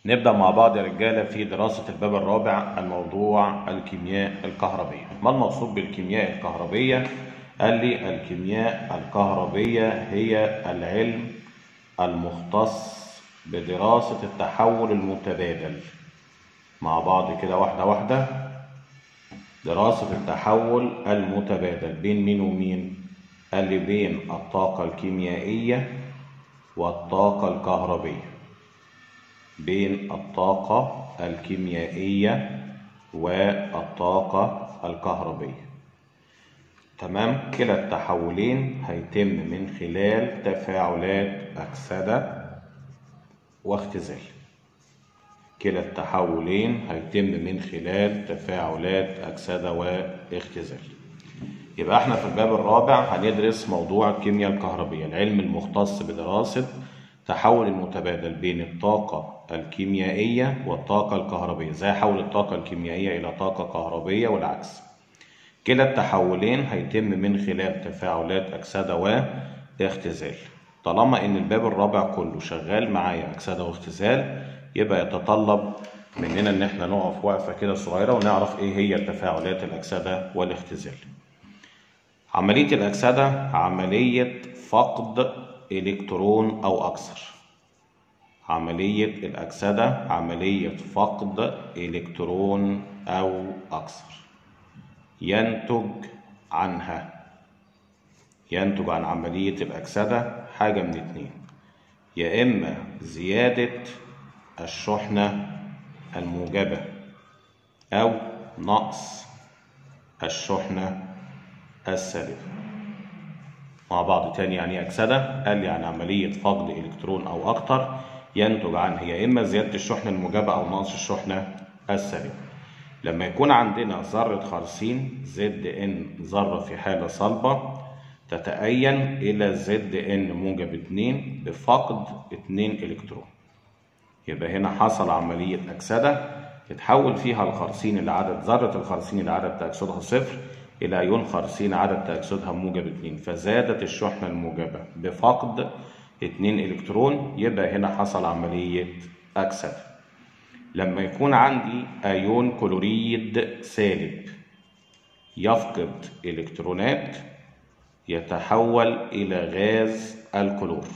نبدأ مع بعض يا رجالة في دراسة الباب الرابع الموضوع الكيمياء الكهربية ما المقصود بالكيمياء الكهربية؟ قال لي الكيمياء الكهربية هي العلم المختص بدراسة التحول المتبادل مع بعض كده واحدة واحدة دراسة التحول المتبادل بين مين ومين؟ قال لي بين الطاقة الكيميائية والطاقة الكهربية بين الطاقة الكيميائية والطاقة الكهربية تمام كلا التحولين هيتم من خلال تفاعلات أكسدة واختزال كلا التحولين هيتم من خلال تفاعلات أكسدة واختزال يبقى احنا في الباب الرابع هندرس موضوع الكيمياء الكهربية العلم المختص بدراسة تحول المتبادل بين الطاقة الكيميائية والطاقة الكهربية ازاي احول الطاقة الكيميائية إلى طاقة كهربية والعكس كلا التحولين هيتم من خلال تفاعلات أكسدة واختزال طالما إن الباب الرابع كله شغال معايا أكسدة واختزال يبقى يتطلب مننا إن احنا نقف وقفة كده صغيرة ونعرف إيه هي التفاعلات الأكسدة والاختزال عملية الأكسدة عملية فقد إلكترون أو أكثر عملية الأكسدة عملية فقد إلكترون أو أكثر ينتج عنها ينتج عن عملية الأكسدة حاجة من اتنين يا إما زيادة الشحنة الموجبة أو نقص الشحنة السالبة مع بعض تاني يعني أكسدة قال لي عن عملية فقد إلكترون أو أكتر ينتج عنها يا إما زيادة الشحنة الموجبة أو نقص الشحنة السالبة لما يكون عندنا ذرة خرسين زد إن ذرة في حالة صلبة تتأين إلى زد إن موجب 2 بفقد 2 إلكترون يبقى هنا حصل عملية أكسدة تتحول فيها الخرسين اللي عدد ذرة الخرسين اللي عدد تأكسدها صفر إلى أيون خرسين عدد تأكسدها موجب 2 فزادت الشحنة الموجبة بفقد 2 إلكترون يبقى هنا حصل عملية أكسدة لما يكون عندي أيون كلوريد سالب يفقد إلكترونات يتحول إلى غاز الكلور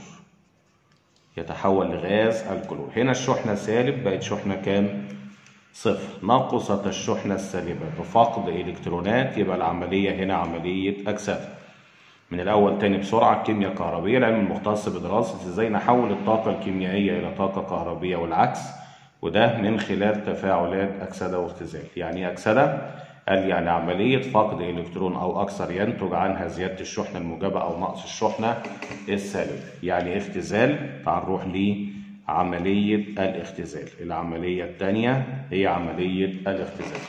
يتحول لغاز الكلور هنا الشحنة سالب بقت شحنة كام؟ صفر نقصت الشحنة السالبة بفقد إلكترونات يبقى العملية هنا عملية أكسدة من الأول تاني بسرعة الكيمياء الكهربية العلم المختص بدراسة إزاي نحول الطاقة الكيميائية إلى طاقة كهربية والعكس وده من خلال تفاعلات أكسدة واختزال يعني إيه أكسدة؟ قال يعني عملية فقد إلكترون أو أكثر ينتج عنها زيادة الشحنة الموجبة أو نقص الشحنة السالبة يعني اختزال تعال نروح لعملية الاختزال العملية الثانية هي عملية الاختزال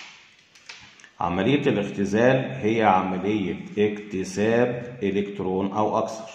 عملية الاختزال هي عملية اكتساب إلكترون أو أكثر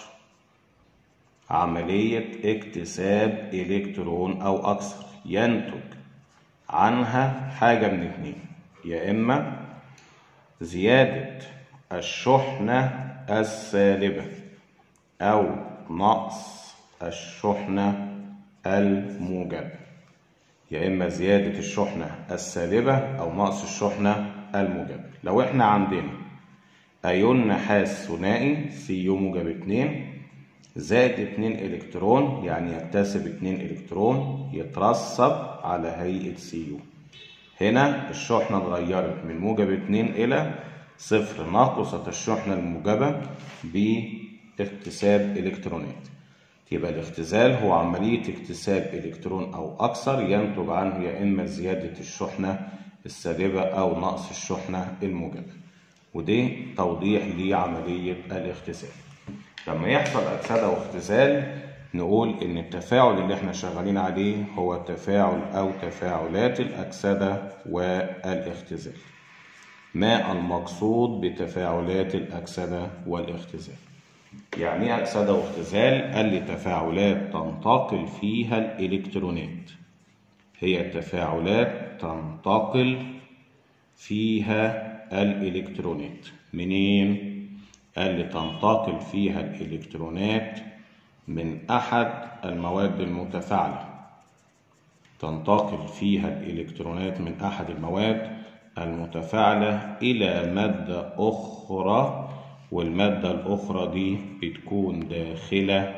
عملية اكتساب إلكترون أو أكثر ينتج عنها حاجة من اتنين يا إما زيادة الشحنة السالبة أو نقص الشحنة الموجبة يا إما زيادة الشحنة السالبة أو نقص الشحنة الموجبة لو إحنا عندنا أيون نحاس ثنائي سي يو موجب اتنين زائد اتنين إلكترون يعني يكتسب اتنين إلكترون يترسب على هيئة سي يو هنا الشحنة اتغيرت من موجب اتنين إلى صفر نقصت الشحنة الموجبة باكتساب إلكترونات يبقى الاختزال هو عملية اكتساب إلكترون أو أكثر ينتج عنه يا إما زيادة الشحنة السالبة أو نقص الشحنة الموجبة ودي توضيح لعملية الاختزال لما يحصل أكسدة واختزال نقول إن التفاعل اللي احنا شغالين عليه هو تفاعل أو تفاعلات الأكسدة والاختزال ما المقصود بتفاعلات الأكسدة والاختزال يعني ايه أكسدة واختزال؟ قال لي تفاعلات تنتقل فيها الإلكترونات هي تفاعلات تنتقل فيها الإلكترونات منين؟ قال لي تنتقل فيها الإلكترونات من أحد المواد المتفاعلة تنتقل فيها الإلكترونات من أحد المواد المتفاعلة إلى مادة أخرى والمادة الأخرى دي بتكون داخلة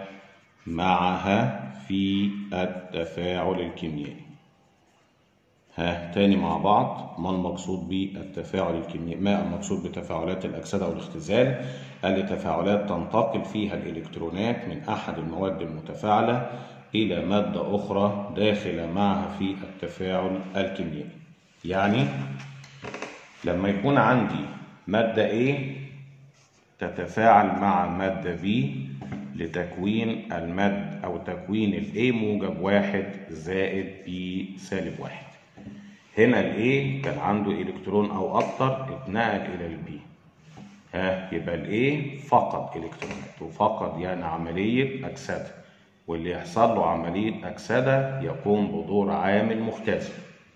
معها في التفاعل الكيميائي ها تاني مع بعض ما المقصود بالتفاعل الكيميائي ما المقصود بتفاعلات الأكسدة والاختزال قال لي تفاعلات تنتقل فيها الإلكترونات من أحد المواد المتفاعلة إلى مادة أخرى داخلة معها في التفاعل الكيميائي يعني لما يكون عندي مادة A تتفاعل مع مادة B لتكوين المد أو تكوين ال A موجب واحد زائد B سالب واحد هنا ال A كان عنده إلكترون أو أكتر اتنقل إلى ال B ها يبقى ال A فقد إلكترونات وفقد يعني عملية أكسدة واللي يحصل له عملية أكسدة يقوم بدور عامل مختزل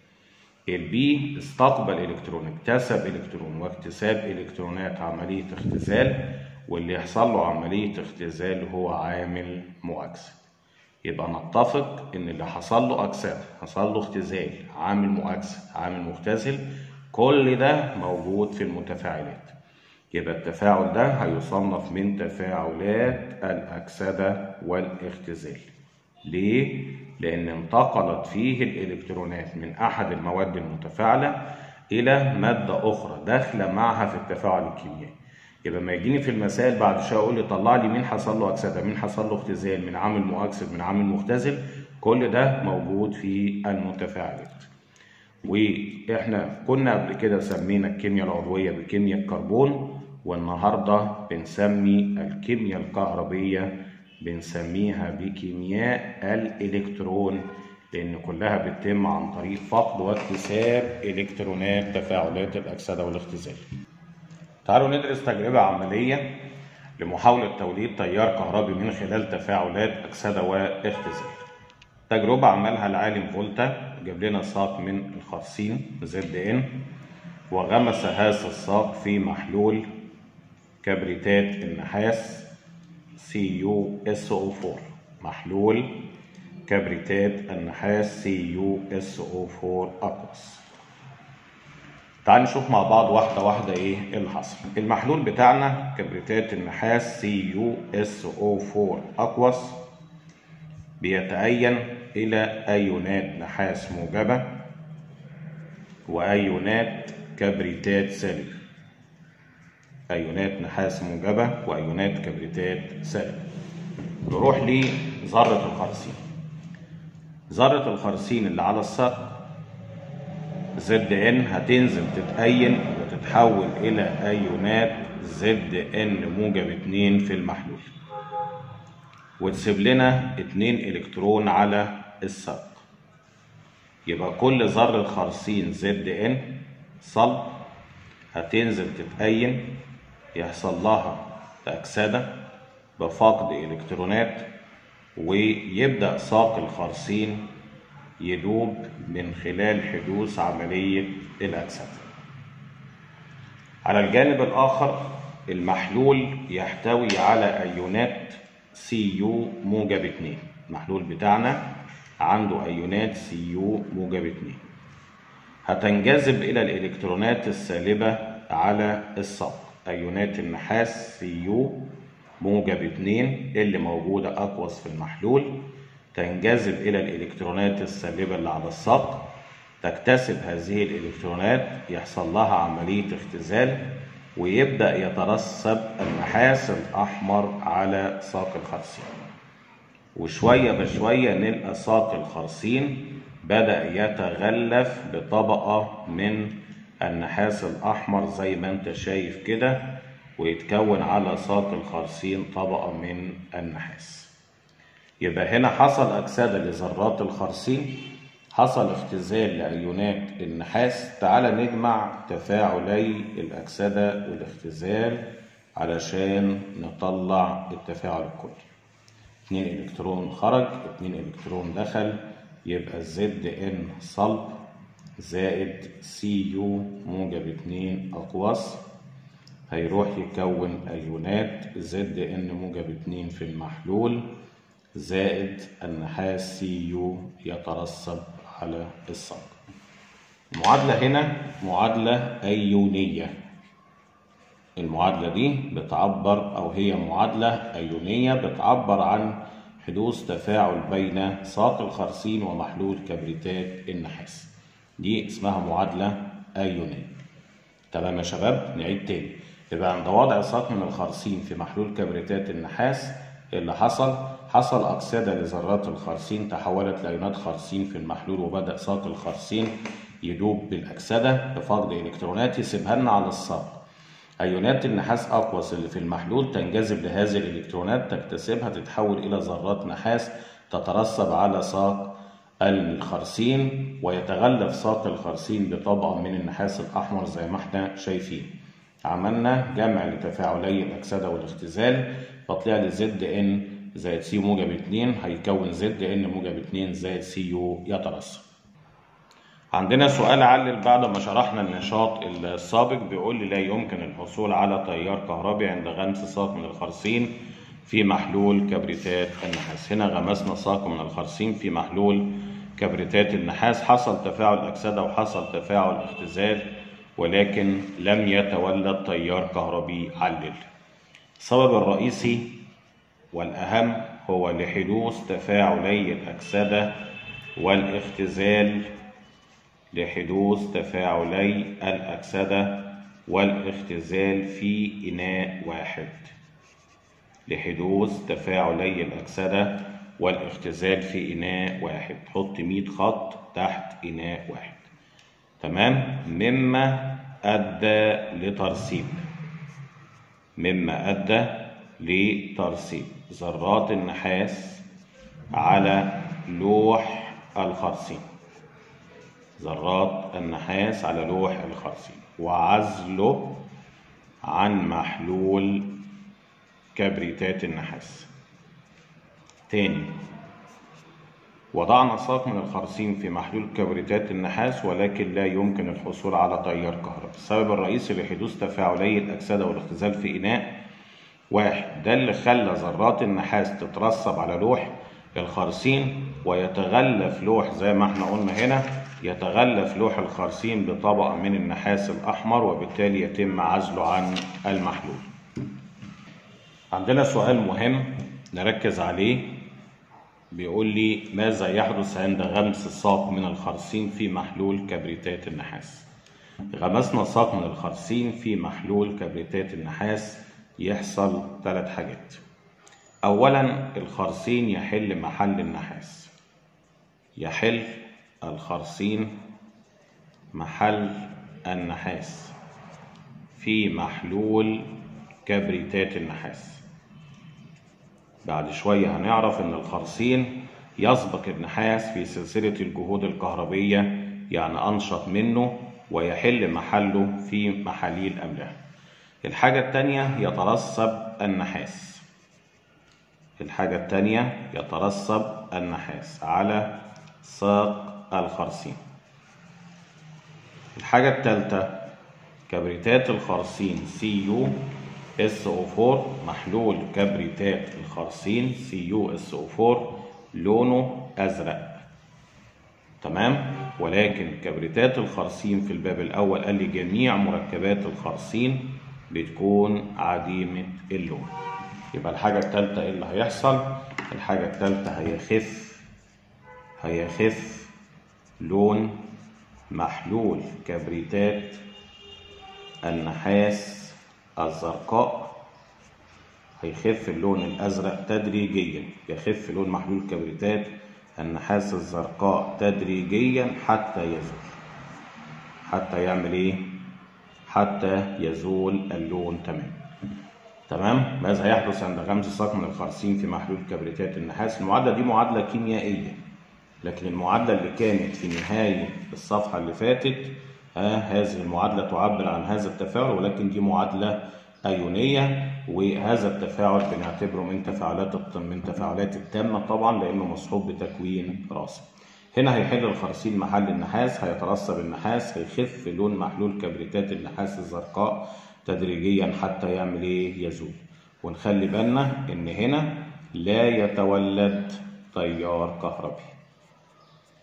البي استقبل الكترون اكتسب الكترون واكتساب الكترونات عمليه اختزال واللي يحصل له عمليه اختزال هو عامل مؤكسد يبقى نتفق ان اللي حصل له اكسده حصل له اختزال عامل مؤكسد عامل مختزل كل ده موجود في المتفاعلات يبقى التفاعل ده هيصنف من تفاعلات الاكسده والاختزال ليه لأن انتقلت فيه الإلكترونات من أحد المواد المتفاعلة إلى مادة أخرى داخلة معها في التفاعل الكيميائي يبقى ما يجيني في المسائل بعد شوية يقول لي طلع لي مين حصل له أكسدة مين حصل له اختزال من عامل مؤكسد من عامل مختزل كل ده موجود في المتفاعلات وإحنا كنا قبل كده سمينا الكيمياء العضوية بكيمياء الكربون والنهاردة بنسمي الكيمياء الكهربية بنسميها بكيمياء الإلكترون لأن كلها بتتم عن طريق فقد واكتساب إلكترونات تفاعلات الأكسدة والاختزال. تعالوا ندرس تجربة عملية لمحاولة توليد تيار كهربي من خلال تفاعلات أكسدة واختزال. تجربة عملها العالم فولتا جاب لنا ساق من الخرسين زد ان وغمس هذا الساق في محلول كبريتات النحاس CuSO4 محلول كبريتات النحاس CuSO4 أقوس تعال نشوف مع بعض واحدة واحدة ايه اللي حصل المحلول بتاعنا كبريتات النحاس CuSO4 أقوس بيتأين إلى أيونات نحاس موجبة وأيونات كبريتات سالبة أيونات نحاس موجبة وأيونات كبريتات سالبة نروح لذرة الخرسين ذرة الخرسين اللي على الساق زد ان هتنزل تتأين وتتحول إلى أيونات زد ان موجب اتنين في المحلول وتسيب لنا اتنين إلكترون على الساق يبقى كل ذرة خرسين زد ان صلب هتنزل تتأين يحصل لها أكسدة بفقد إلكترونات ويبدأ ساق الخرسين يدوب من خلال حدوث عملية الأكسدة على الجانب الآخر المحلول يحتوي على أيونات سي يو موجب 2 المحلول بتاعنا عنده أيونات سي يو موجب 2 هتنجذب إلى الإلكترونات السالبة على الساق أيونات النحاس سي يو موجب 2 اللي موجودة أقوس في المحلول تنجذب إلى الإلكترونات السالبة اللي على الساق تكتسب هذه الإلكترونات يحصل لها عملية اختزال ويبدأ يترسب النحاس الأحمر على ساق الخرسين وشوية بشوية نلقى ساق الخرسين بدأ يتغلف بطبقة من النحاس الأحمر زي ما انت شايف كده ويتكون على ساق الخرسين طبقة من النحاس يبقى هنا حصل أكسدة لذرات الخرسين حصل اختزال لأيونات النحاس تعال نجمع تفاعلي الأكسدة والاختزال علشان نطلع التفاعل الكلي اتنين إلكترون خرج اتنين إلكترون دخل يبقى الزد ان صلب زائد سي يو موجب اتنين أقواس هيروح يكون أيونات زد ان موجب اتنين في المحلول زائد النحاس سي يو يترسب على الصاج المعادلة هنا معادلة أيونية المعادلة دي بتعبر أو هي معادلة أيونية بتعبر عن حدوث تفاعل بين ساق الخرسين ومحلول كبريتات النحاس دي اسمها معادلة أيونية تمام يا شباب نعيد تاني يبقى عند وضع ساق من الخرسين في محلول كبريتات النحاس اللي حصل حصل أكسدة لذرات الخرسين تحولت لأيونات خرسين في المحلول وبدأ ساق الخرسين يدوب بالأكسدة بفقد إلكترونات يسيبها لنا على الساق أيونات النحاس أقوس اللي في المحلول تنجذب لهذه الإلكترونات تكتسبها تتحول إلى ذرات نحاس تترسب على ساق الخرسين ويتغلف ساق الخرسين بطبقة من النحاس الأحمر زي ما احنا شايفين عملنا جمع لتفاعلي الأكسدة والاختزال فطلع لي زد ان زائد سي موجب 2 هيكون زد ان موجب 2 زائد سي يو يترسب عندنا سؤال علل بعد ما شرحنا النشاط السابق بيقول لي لا يمكن الحصول على تيار كهربي عند غمس ساق من الخرسين في محلول كبريتات النحاس هنا غمسنا ساق من الخرسين في محلول كبريتات النحاس حصل تفاعل أكسدة وحصل تفاعل اختزال ولكن لم يتولد تيار كهربي علل السبب الرئيسي والأهم هو لحدوث تفاعلي الأكسدة والاختزال لحدوث تفاعلي الأكسدة والاختزال في إناء واحد لحدوث تفاعلي الأكسدة والاختزال في إناء واحد حط 100 خط تحت إناء واحد تمام مما أدى لترسيب مما أدى لترسيب ذرات النحاس على لوح الخرسين ذرات النحاس على لوح الخرسين وعزله عن محلول كبريتات النحاس تاني وضعنا ساق من الخرسين في محلول كبريتات النحاس ولكن لا يمكن الحصول على تيار كهربي السبب الرئيسي لحدوث تفاعلي الأكسدة والاختزال في إناء واحد ده اللي خلى ذرات النحاس تترسب على لوح الخرسين ويتغلف لوح زي ما احنا قلنا هنا يتغلف لوح الخرسين بطبقة من النحاس الأحمر وبالتالي يتم عزله عن المحلول عندنا سؤال مهم نركز عليه بيقول لي ماذا يحدث عند غمس ساق من الخرسين في محلول كبريتات النحاس غمسنا ساق من الخرسين في محلول كبريتات النحاس يحصل ثلاث حاجات اولا الخرسين يحل محل النحاس يحل الخرسين محل النحاس في محلول كبريتات النحاس بعد شوية هنعرف إن الخرسين يسبق النحاس في سلسلة الجهود الكهربية يعني أنشط منه ويحل محله في محاليل أملاح الحاجة التانية يترسب النحاس الحاجة التانية يترسب النحاس على ساق الخرسين الحاجة التالتة كبريتات الخرسين سي يو اس او 4 محلول كبريتات الخرسين سي يو اس او 4 لونه ازرق تمام ولكن كبريتات الخرسين في الباب الاول قال لي جميع مركبات الخرسين بتكون عديمة اللون يبقى الحاجة التالتة ايه اللي هيحصل الحاجة التالتة هيخف هيخف لون محلول كبريتات النحاس الزرقاء هيخف اللون الأزرق تدريجيا يخف لون محلول كبريتات النحاس الزرقاء تدريجيا حتى يزول حتى يعمل ايه حتى يزول اللون تماما تمام ماذا يحدث عند غمز ساق من الخرسين في محلول كبريتات النحاس المعادلة دي معادلة كيميائية لكن المعادلة اللي كانت في نهاية الصفحة اللي فاتت آه هذه المعادلة تعبر عن هذا التفاعل ولكن دي معادلة أيونية وهذا التفاعل بنعتبره من تفاعلات من تفاعلات التامة طبعا لأنه مصحوب بتكوين راسي. هنا هيحل الخرسين محل النحاس هيترسب النحاس هيخف لون محلول كبريتات النحاس الزرقاء تدريجيا حتى يعمل ايه يزول ونخلي بالنا ان هنا لا يتولد تيار كهربي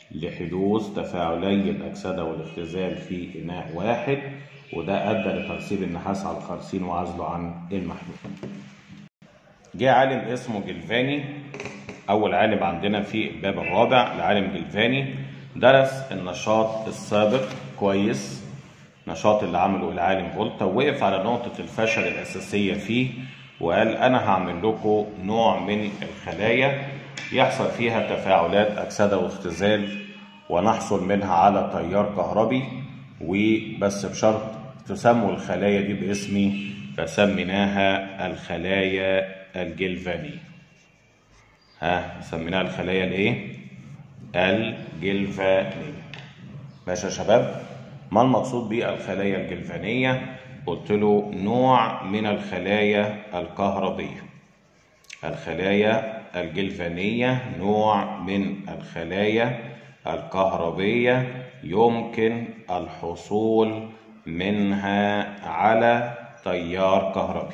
لحدوث تفاعلي الأكسدة والاختزال في إناء واحد وده أدى لترسيب النحاس على الخرسين وعزله عن المحلول جه عالم اسمه جلفاني أول عالم عندنا في الباب الرابع العالم جلفاني درس النشاط السابق كويس النشاط اللي عمله العالم فولتا ووقف على نقطة الفشل الأساسية فيه وقال أنا هعمل لكم نوع من الخلايا يحصل فيها تفاعلات أكسدة واختزال ونحصل منها على تيار كهربي وبس بشرط تسموا الخلايا دي باسمي فسميناها الخلايا الجلفانية ها سميناها الخلايا الايه الجلفانية ماشي يا شباب ما المقصود بالخلايا الجلفانية قلت له نوع من الخلايا الكهربية الخلايا الجلفانية نوع من الخلايا الكهربية يمكن الحصول منها على تيار كهربي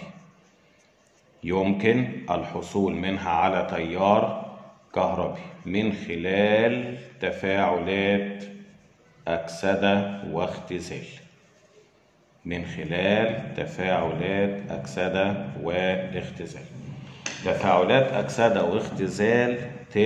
يمكن الحصول منها على تيار كهربي من خلال تفاعلات أكسدة واختزال من خلال تفاعلات أكسدة واختزال تفاعلات أكسدة واختزال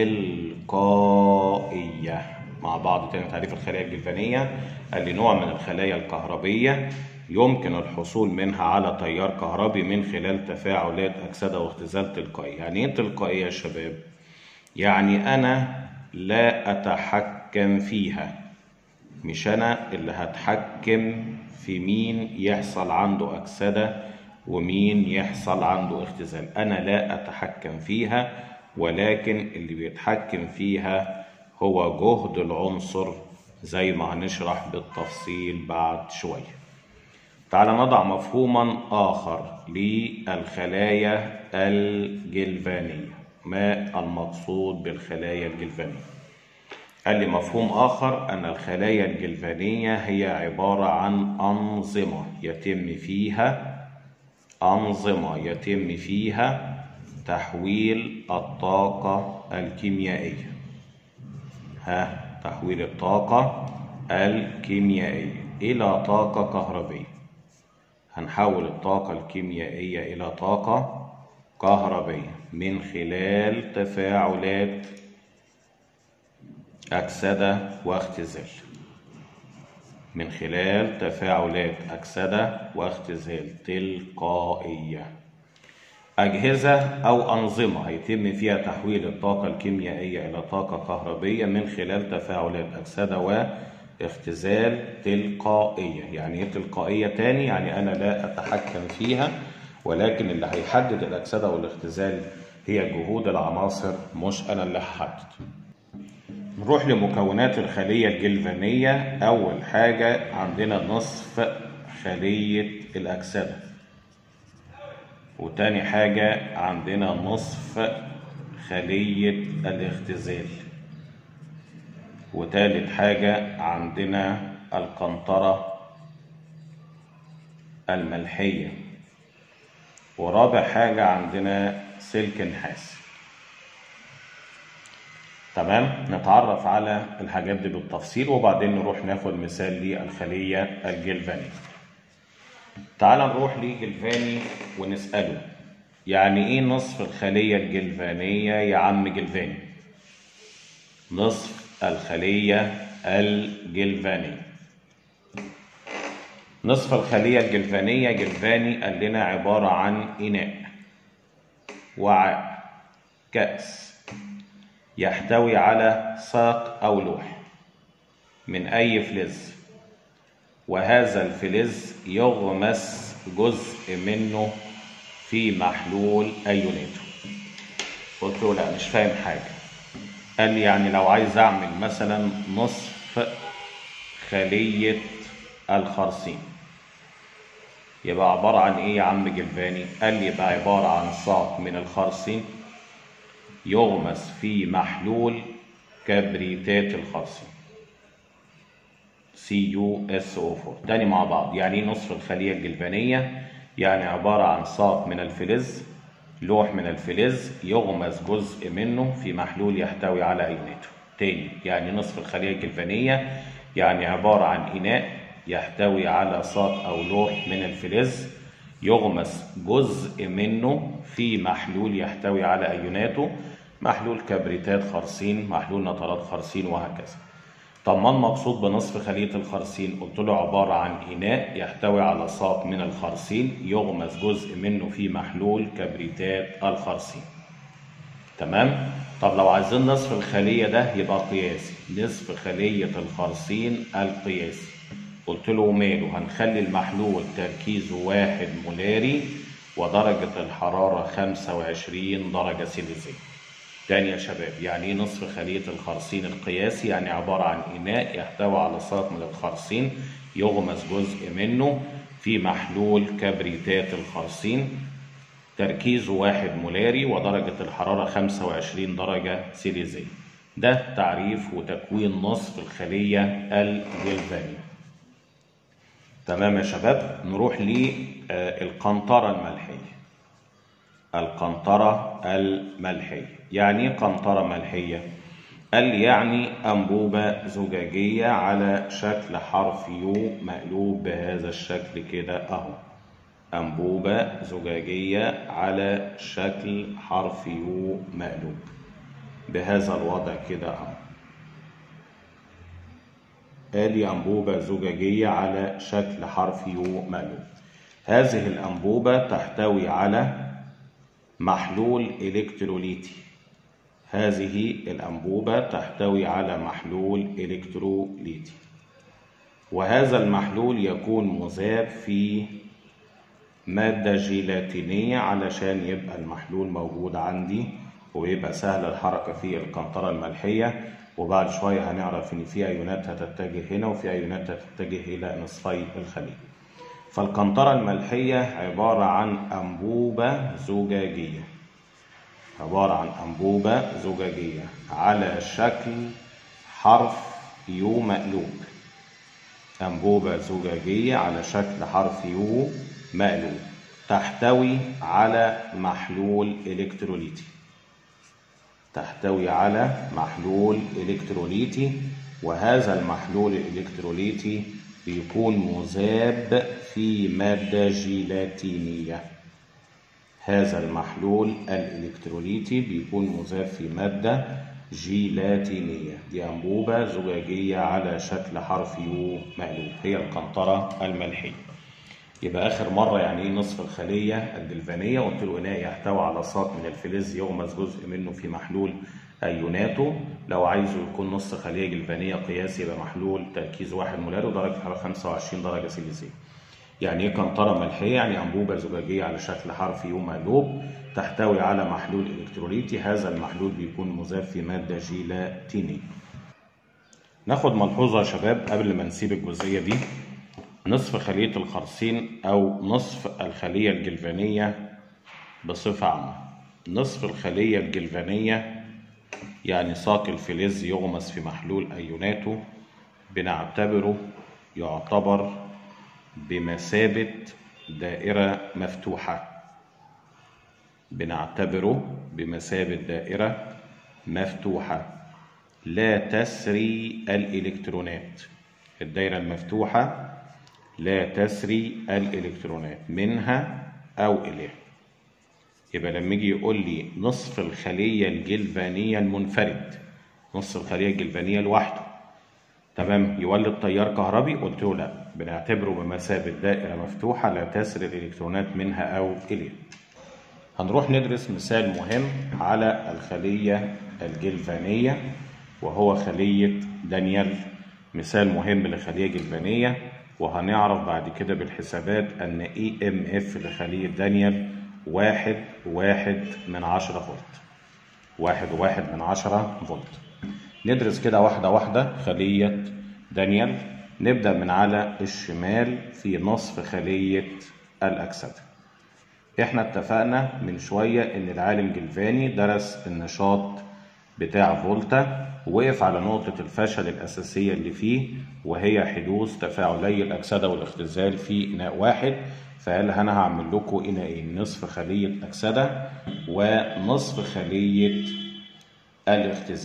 تلقائية مع بعض تاني تعريف الخلايا الجلفانية قال لي نوع من الخلايا الكهربية يمكن الحصول منها على تيار كهربي من خلال تفاعلات أكسدة واختزال تلقائية يعني إيه تلقائية يا شباب؟ يعني أنا لا أتحكم فيها مش أنا اللي هتحكم في مين يحصل عنده أكسدة ومين يحصل عنده اختزال أنا لا أتحكم فيها ولكن اللي بيتحكم فيها هو جهد العنصر زي ما هنشرح بالتفصيل بعد شوية تعال نضع مفهوما آخر للخلايا الجلفانية ما المقصود بالخلايا الجلفانية قال لي مفهوم آخر أن الخلايا الجلفانية هي عبارة عن أنظمة يتم فيها أنظمة يتم فيها تحويل الطاقة الكيميائية ها تحويل الطاقة الكيميائية إلى طاقة كهربية هنحول الطاقة الكيميائية إلى طاقة كهربية من خلال تفاعلات أكسدة واختزال من خلال تفاعلات أكسدة واختزال تلقائية أجهزة أو أنظمة هيتم فيها تحويل الطاقة الكيميائية إلى طاقة كهربية من خلال تفاعلات أكسدة واختزال تلقائية يعني إيه تلقائية تاني يعني أنا لا أتحكم فيها ولكن اللي هيحدد الأكسدة والاختزال هي جهود العناصر مش أنا اللي هحدد نروح لمكونات الخلية الجلفانية أول حاجة عندنا نصف خلية الأكسدة وتاني حاجة عندنا نصف خلية الاختزال وتالت حاجة عندنا القنطرة الملحية ورابع حاجة عندنا سلك نحاس تمام نتعرف على الحاجات دي بالتفصيل وبعدين نروح ناخد مثال للخلية الجلفانية تعال نروح لجلفاني ونسأله يعني ايه نصف الخلية الجلفانية يا عم جلفاني نصف الخلية الجلفانية نصف الخلية الجلفانية جلفاني قال لنا عبارة عن إناء وعاء كأس يحتوي على ساق أو لوح من أي فلز وهذا الفلز يغمس جزء منه في محلول أيونيته قلت له لا مش فاهم حاجة قال لي يعني لو عايز أعمل مثلا نصف خلية الخرسين يبقى عبارة عن إيه يا عم جلفاني؟ قال لي يبقى عبارة عن ساق من الخرسين يغمس في محلول كبريتات الخرسين CuSO4 تاني مع بعض يعني ايه نصف الخلية الجلفانية يعني عبارة عن ساق من الفلز لوح من الفلز يغمس جزء منه في محلول يحتوي على أيوناته تاني يعني نصف الخلية الجلفانية يعني عبارة عن إناء يحتوي على ساق أو لوح من الفلز يغمس جزء منه في محلول يحتوي على أيوناته محلول كبريتات خرسين محلول نترات خرسين وهكذا طب ما المقصود بنصف خلية الخرسين قلت له عبارة عن إناء يحتوي على ساق من الخرسين يغمس جزء منه في محلول كبريتات الخرسين تمام طب لو عايزين نصف الخلية ده يبقى قياسي نصف خلية الخرسين القياسي قلت له ماله هنخلي المحلول تركيزه واحد مولاري ودرجة الحرارة 25 درجة سيليزية تاني يا شباب يعني ايه نصف خلية الخرسين القياسي يعني عبارة عن إناء يحتوي على ساق من الخرسين يغمس جزء منه في محلول كبريتات الخرسين تركيزه واحد مولاري ودرجة الحرارة 25 درجة سيليزية ده تعريف وتكوين نصف الخلية الجلفانية تمام يا شباب نروح للقنطرة الملحية القنطرة الملحية يعني ايه قنطرة ملحية؟ قال يعني أنبوبة زجاجية على شكل حرف يو مقلوب بهذا الشكل كده أهو أنبوبة زجاجية على شكل حرف يو مقلوب بهذا الوضع كده أهو آدي أنبوبة زجاجية على شكل حرف يو مقلوب هذه الأنبوبة تحتوي على محلول إلكتروليتي هذه الأنبوبة تحتوي على محلول إلكتروليتي وهذا المحلول يكون مذاب في مادة جيلاتينية علشان يبقى المحلول موجود عندي ويبقى سهل الحركة في القنطرة الملحية وبعد شوية هنعرف إن في أيونات هتتجه هنا وفي أيونات هتتجه إلى نصفي الخلية فالقنطرة الملحية عبارة عن أنبوبة زجاجية عبارة عن أنبوبة زجاجية على شكل حرف يو مقلوب أنبوبة زجاجية على شكل حرف يو مقلوب تحتوي على محلول إلكتروليتي تحتوي على محلول إلكتروليتي وهذا المحلول الإلكتروليتي بيكون مذاب في مادة جيلاتينية هذا المحلول الإلكتروليتي بيكون مذاب في مادة جيلاتينية دي أنبوبة زجاجية على شكل حرف يو مقلوب هي القنطرة الملحية يبقى آخر مرة يعني إيه نصف الخلية الجلفانية قلت له إناء يحتوي على ساق من الفلز يغمس جزء منه في محلول أيوناته لو عايزه يكون نص خلية جلفانية قياسي يبقى محلول تركيز واحد مولاري ودرجة حرارة 25 درجة سيليزية يعني ايه قنطرة ملحية؟ يعني أنبوبة زجاجية على شكل حرف يو مقلوب تحتوي على محلول إلكتروليتي هذا المحلول بيكون مذاب في مادة جيلاتينية. ناخد ملحوظة يا شباب قبل ما نسيب الجزئية دي نصف خلية الخرسين أو نصف الخلية الجلفانية بصفة عامة. نصف الخلية الجلفانية يعني ساق الفلز يغمس في محلول أيوناته بنعتبره يعتبر بمثابة دائرة مفتوحة بنعتبره بمثابة دائرة مفتوحة لا تسري الإلكترونات الدائرة المفتوحة لا تسري الإلكترونات منها أو إليها يبقى لما يجي يقول لي نصف الخلية الجلفانية المنفرد نصف الخلية الجلفانية لوحده تمام يولد تيار كهربي قلت له لا بنعتبره بمثابة دائرة مفتوحة لا تسري الإلكترونات منها أو إليها هنروح ندرس مثال مهم على الخلية الجلفانية وهو خلية دانيال مثال مهم لخلية جلفانية وهنعرف بعد كده بالحسابات أن اي ام اف لخلية دانيال واحد واحد من عشرة فولت واحد واحد من عشرة فولت ندرس كده واحدة واحدة خلية دانيال نبدأ من على الشمال في نصف خلية الأكسدة احنا اتفقنا من شوية ان العالم جلفاني درس النشاط بتاع فولتا ووقف على نقطة الفشل الأساسية اللي فيه وهي حدوث تفاعلي الأكسدة والاختزال في إناء واحد فقال أنا هعمل لكم إناءين نصف خلية أكسدة ونصف خلية الاختزال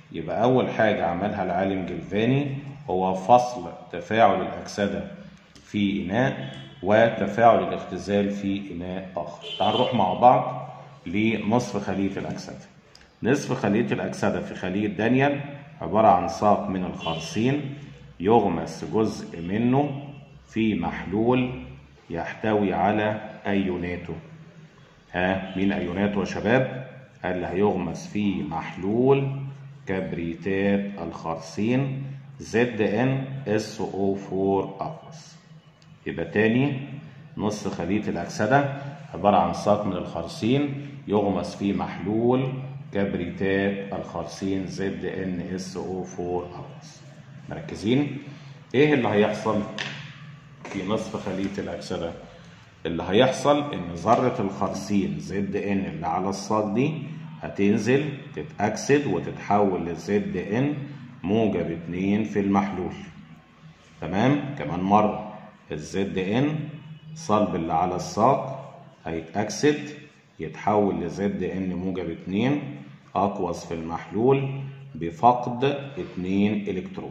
يبقى أول حاجة عملها العالم جلفاني هو فصل تفاعل الأكسدة في إناء وتفاعل الاختزال في إناء آخر تعال نروح مع بعض لنصف خلية الأكسدة نصف خلية الأكسدة في خلية دانيال عبارة عن ساق من الخرسين يغمس جزء منه في محلول يحتوي على أيوناته ها مين أيوناته يا شباب؟ قال لي هيغمس في محلول كبريتات الخرسين زد ان اس او 4 اقوس يبقى تاني نص خلية الأكسدة عبارة عن ساق من الخرسين يغمس في محلول كبريتات الخرسين زد ان اس او 4 اقوس مركزين ايه اللي هيحصل في نصف خلية الأكسدة اللي هيحصل ان ذرة الخرسين زد ان اللي على الساق دي هتنزل تتأكسد وتتحول لزد ان موجب 2 في المحلول تمام كمان مرة الزد ان صلب اللي على الساق هيتأكسد يتحول لزد ان موجب 2 أقوس في المحلول بفقد 2 إلكترون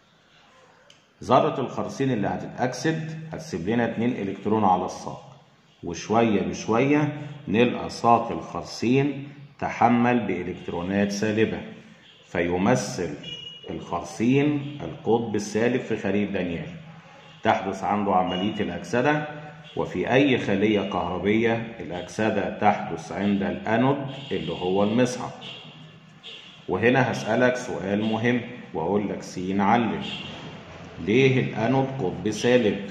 ذرة الخرسين اللي هتتأكسد هتسيب لنا 2 إلكترون على الساق وشوية بشوية نلقى ساق الخرسين تحمل بإلكترونات سالبة فيمثل الخرسين القطب السالب في خلية دانيال تحدث عنده عملية الأكسدة وفي أي خلية كهربية الأكسدة تحدث عند الأنود اللي هو المصعد وهنا هسألك سؤال مهم وأقول لك س علم ليه الأنود قطب سالب؟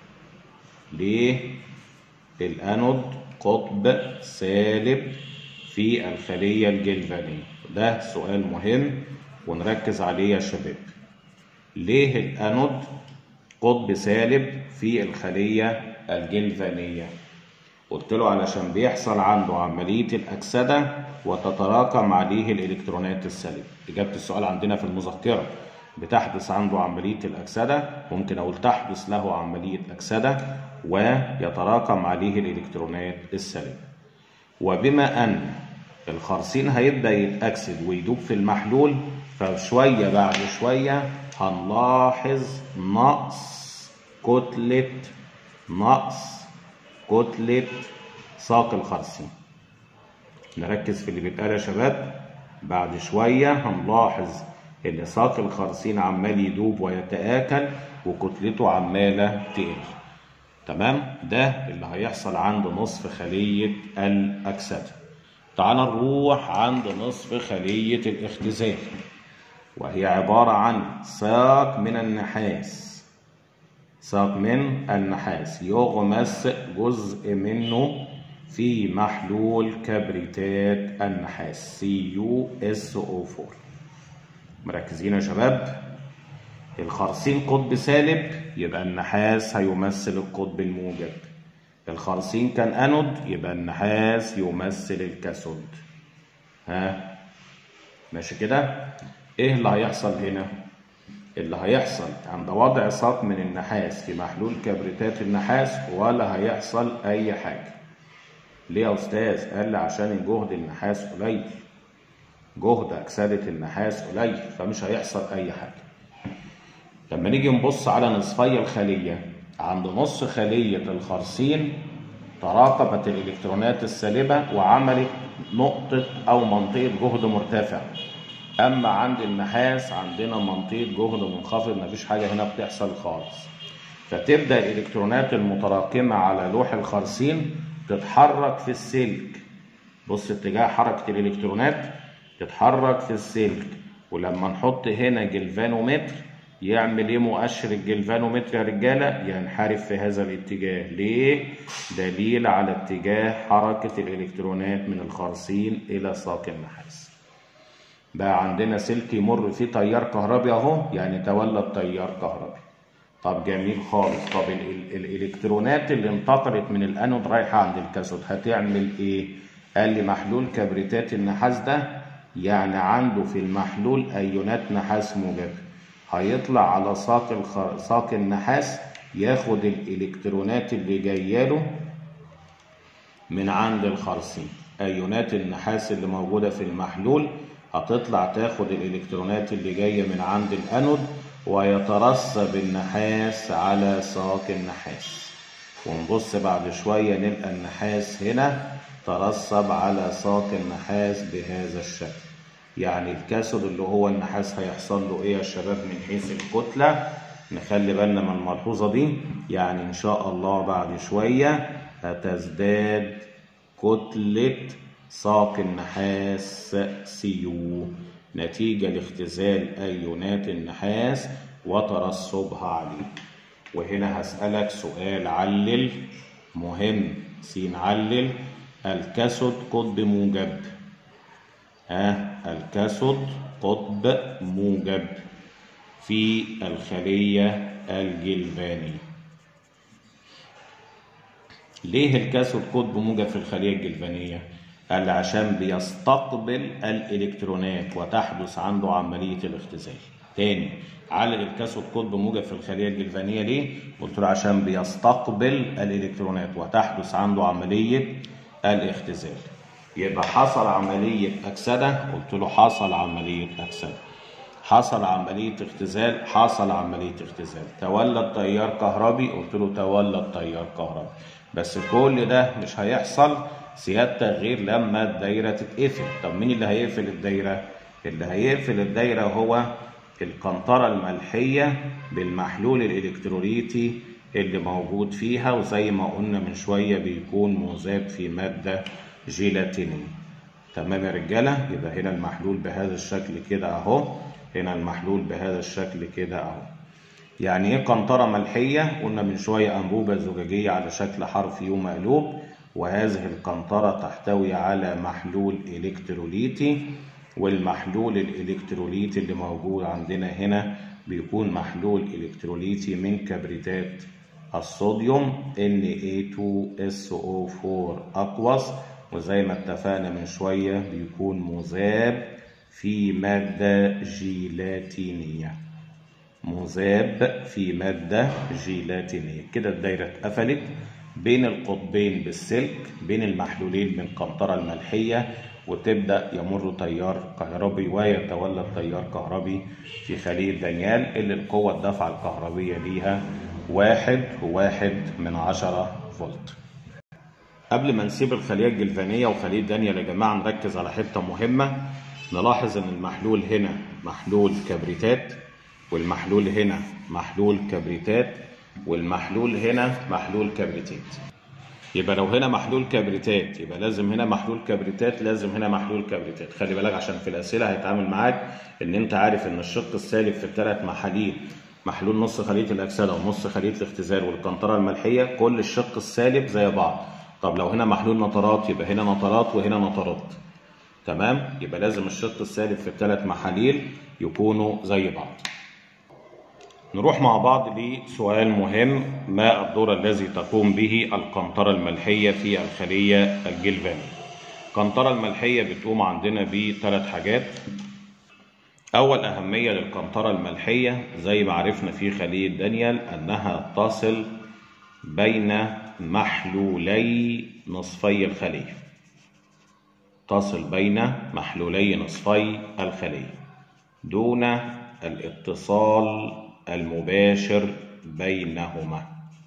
ليه الأنود قطب سالب في الخلية الجلفانية؟ ده سؤال مهم ونركز عليه يا شباب. ليه الأنود قطب سالب في الخلية الجلفانية؟ قلت له علشان بيحصل عنده عملية الأكسدة وتتراكم عليه الإلكترونات السالبة. إجابة السؤال عندنا في المذكرة. بتحدث عنده عملية الأكسدة ممكن أقول تحدث له عملية أكسدة ويتراكم عليه الإلكترونات السالبة وبما أن الخرسين هيبدأ يتأكسد ويدوب في المحلول فشوية بعد شوية هنلاحظ نقص كتلة نقص كتلة ساق الخرسين نركز في اللي بيتقال يا شباب بعد شوية هنلاحظ ان ساق الخرسين عمال يدوب ويتآكل وكتلته عمالة تقل تمام ده اللي هيحصل عند نصف خلية الأكسدة تعال نروح عند نصف خلية الاختزال وهي عبارة عن ساق من النحاس ساق من النحاس يغمس جزء منه في محلول كبريتات النحاس CuSO4 مركزين يا شباب الخرسين قطب سالب يبقى النحاس هيمثل القطب الموجب الخرسين كان انود يبقى النحاس يمثل الكاثود ها ماشي كده ايه اللي هيحصل هنا اللي هيحصل عند وضع ساق من النحاس في محلول كبريتات النحاس ولا هيحصل اي حاجه ليه يا استاذ قال لي عشان جهد النحاس قليل جهد أكسدة النحاس قليل فمش هيحصل أي حاجة. لما نيجي نبص على نصفي الخلية عند نص خلية الخرسين تراكمت الإلكترونات السالبة وعملت نقطة أو منطقة جهد مرتفع. أما عند النحاس عندنا منطقة جهد منخفض مفيش حاجة هنا بتحصل خالص. فتبدأ الإلكترونات المتراكمة على لوح الخرسين تتحرك في السلك. بص اتجاه حركة الإلكترونات تتحرك في السلك ولما نحط هنا جلفانومتر يعمل ايه مؤشر الجلفانومتر يا رجاله ينحرف في هذا الاتجاه ليه دليل على اتجاه حركه الالكترونات من الخرسين الى ساق النحاس بقى عندنا سلك يمر فيه تيار كهربي اهو يعني تولد تيار كهربي طب جميل خالص طب ال ال الالكترونات اللي انتقلت من الانود رايحه عند الكاثود هتعمل ايه قال لي محلول كبريتات النحاس ده يعني عنده في المحلول ايونات نحاس موجبه هيطلع على ساق الخ... ساق النحاس ياخد الالكترونات اللي جايه له من عند الخرسين ايونات النحاس اللي موجوده في المحلول هتطلع تاخد الإلكترونات اللي جاية من عند الأنود ويترسب النحاس على ساق النحاس ونبص بعد شوية نلقى النحاس هنا ترسب على ساق النحاس بهذا الشكل يعني الكاسود اللي هو النحاس هيحصل له ايه يا شباب من حيث الكتلة نخلي بالنا من الملحوظة دي يعني ان شاء الله بعد شوية هتزداد كتلة ساق النحاس سيو نتيجة لاختزال أيونات النحاس وترسبها عليه وهنا هسألك سؤال علل مهم س علل الكاسود قطب موجب ها الكاسود قطب موجب في الخلية الجلفانية ليه الكاسود قطب موجب في الخلية الجلفانية؟ قال عشان بيستقبل الإلكترونات وتحدث عنده عملية الاختزال تاني علل الكاسود قطب موجب في الخلية الجلفانية ليه؟ قلت له عشان بيستقبل الإلكترونات وتحدث عنده عملية الاختزال يبقى حصل عملية أكسدة قلت له حصل عملية أكسدة حصل عملية اختزال حصل عملية اختزال تولد تيار كهربي قلت له تولد تيار كهربي بس كل ده مش هيحصل سيادتك غير لما الدايرة تتقفل طب مين اللي هيقفل الدايرة؟ اللي هيقفل الدايرة هو القنطرة الملحية بالمحلول الإلكتروليتي اللي موجود فيها وزي ما قلنا من شوية بيكون مذاب في مادة جيلاتينية تمام يا رجالة يبقى هنا المحلول بهذا الشكل كده أهو هنا المحلول بهذا الشكل كده أهو يعني ايه قنطرة ملحية؟ قلنا من شوية أنبوبة زجاجية على شكل حرف يو مقلوب وهذه القنطرة تحتوي على محلول إلكتروليتي والمحلول الإلكتروليتي اللي موجود عندنا هنا بيكون محلول إلكتروليتي من كبريتات الصوديوم Na2SO4 أقوس وزي ما اتفقنا من شوية بيكون مذاب في مادة جيلاتينية مذاب في مادة جيلاتينية كده الدايرة اتقفلت بين القطبين بالسلك بين المحلولين من القنطرة الملحية وتبدأ يمر تيار كهربي ويتولد تيار كهربي في خلية دانيال اللي القوة الدفعة الكهربية ليها واحد وواحد من عشرة فولت قبل ما نسيب الخلية الجلفانية وخلية دانيال يا جماعة نركز على حتة مهمة نلاحظ ان المحلول هنا محلول كبريتات والمحلول هنا محلول كبريتات والمحلول هنا محلول كبريتات يبقى لو هنا محلول كبريتات يبقى لازم هنا محلول كبريتات لازم هنا محلول كبريتات خلي بالك عشان في الاسئله هيتعامل معاك ان انت عارف ان الشق السالب في الثلاث محاليل محلول نص خليه الاكسده ونص خليه الاختزال والقنطره الملحيه كل الشق السالب زي بعض طب لو هنا محلول نطرات يبقى هنا نطرات وهنا نطرات تمام يبقى لازم الشق السالب في الثلاث محاليل يكونوا زي بعض نروح مع بعض لسؤال مهم ما الدور الذي تقوم به القنطرة الملحية في الخلية الجلفانية القنطرة الملحية بتقوم عندنا بثلاث حاجات أول أهمية للقنطرة الملحية زي ما عرفنا في خلية دانيال أنها تصل بين محلولي نصفي الخلية تصل بين محلولي نصفي الخلية دون الاتصال المباشر بينهما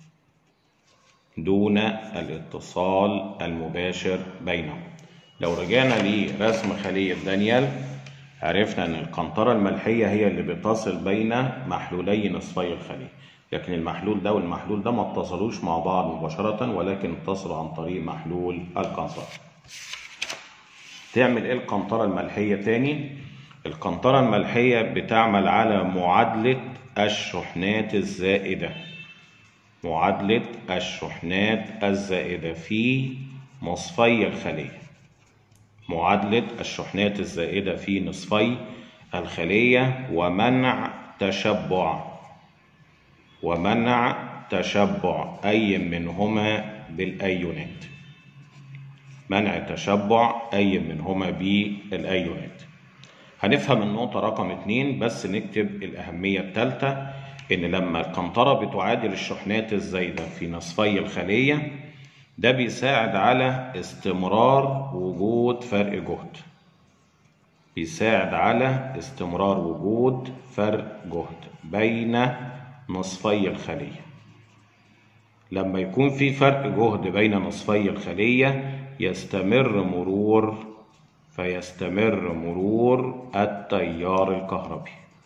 دون الاتصال المباشر بينهما لو رجعنا لرسم خلية دانيال عرفنا ان القنطرة الملحية هي اللي بتصل بين محلولي نصفي الخلية لكن المحلول ده والمحلول ده ما اتصلوش مع بعض مباشرة ولكن اتصلوا عن طريق محلول القنطرة تعمل ايه القنطرة الملحية تاني القنطرة الملحية بتعمل على معادلة الشحنات الزائدة معادلة الشحنات الزائدة في نصفي الخلية معادلة الشحنات الزائدة في نصفي الخلية ومنع تشبع ومنع تشبع أي منهما بالأيونات منع تشبع أي منهما بالأيونات هنفهم النقطة رقم اتنين بس نكتب الأهمية الثالثة إن لما القنطرة بتعادل الشحنات الزايدة في نصفي الخلية ده بيساعد على استمرار وجود فرق جهد بيساعد على استمرار وجود فرق جهد بين نصفي الخلية لما يكون في فرق جهد بين نصفي الخلية يستمر مرور فيستمر مرور التيار الكهربي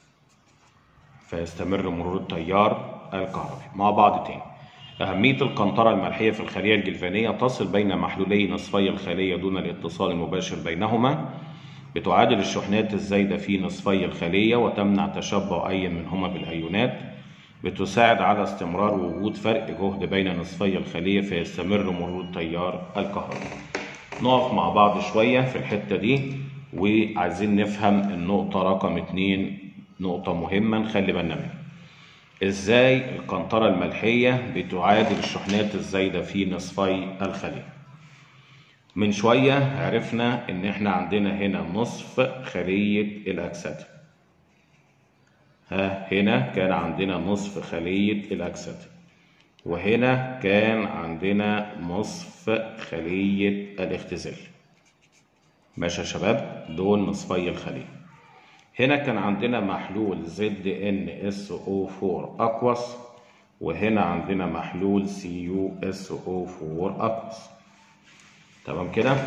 فيستمر مرور التيار الكهربي مع بعض تاني أهمية القنطرة الملحية في الخلية الجلفانية تصل بين محلولي نصفي الخلية دون الاتصال المباشر بينهما بتعادل الشحنات الزايدة في نصفي الخلية وتمنع تشبع أي منهما بالأيونات بتساعد على استمرار وجود فرق جهد بين نصفي الخلية فيستمر مرور التيار الكهربي نقف مع بعض شوية في الحتة دي وعايزين نفهم النقطة رقم اتنين نقطة مهمة نخلي بالنا منها ازاي القنطرة الملحية بتعادل الشحنات الزايدة في نصفي الخلية من شوية عرفنا ان احنا عندنا هنا نصف خلية الاكسدة ها هنا كان عندنا نصف خلية الاكسدة وهنا كان عندنا نصف خلية الاختزال ماشي يا شباب دول نصفي الخلية هنا كان عندنا محلول زد ان اس او 4 اكوس وهنا عندنا محلول سي يو اس او 4 اكوس تمام كده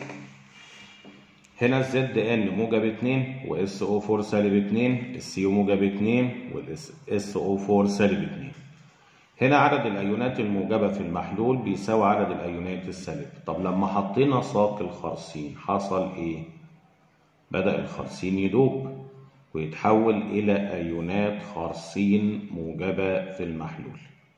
هنا الزد ان موجب 2 واس او 4 سالب 2 السي يو موجب 2 والاس او 4 سالب 2 هنا عدد الايونات الموجبه في المحلول بيساوي عدد الايونات السالبه طب لما حطينا ساق الخرسين حصل ايه بدا الخرسين يدوب ويتحول الى ايونات خرسين موجبه في المحلول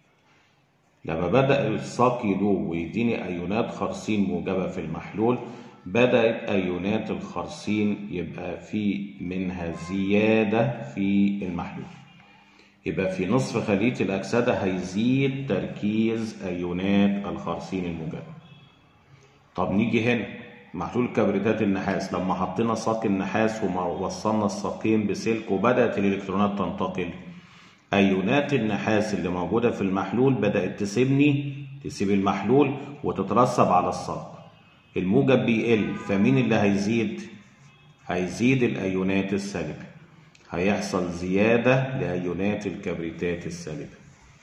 لما بدا الساق يدوب ويديني ايونات خرسين موجبه في المحلول بدات ايونات الخرسين يبقى في منها زياده في المحلول يبقى في نصف خلية الأكسدة هيزيد تركيز أيونات الخرسين الموجبة. طب نيجي هنا محلول كبريتات النحاس لما حطينا ساق النحاس ووصلنا الساقين بسلك وبدأت الإلكترونات تنتقل أيونات النحاس اللي موجودة في المحلول بدأت تسيبني تسيب المحلول وتترسب على الساق. الموجب بيقل فمين اللي هيزيد؟ هيزيد الأيونات السالبة. هيحصل زيادة لأيونات الكبريتات السالبة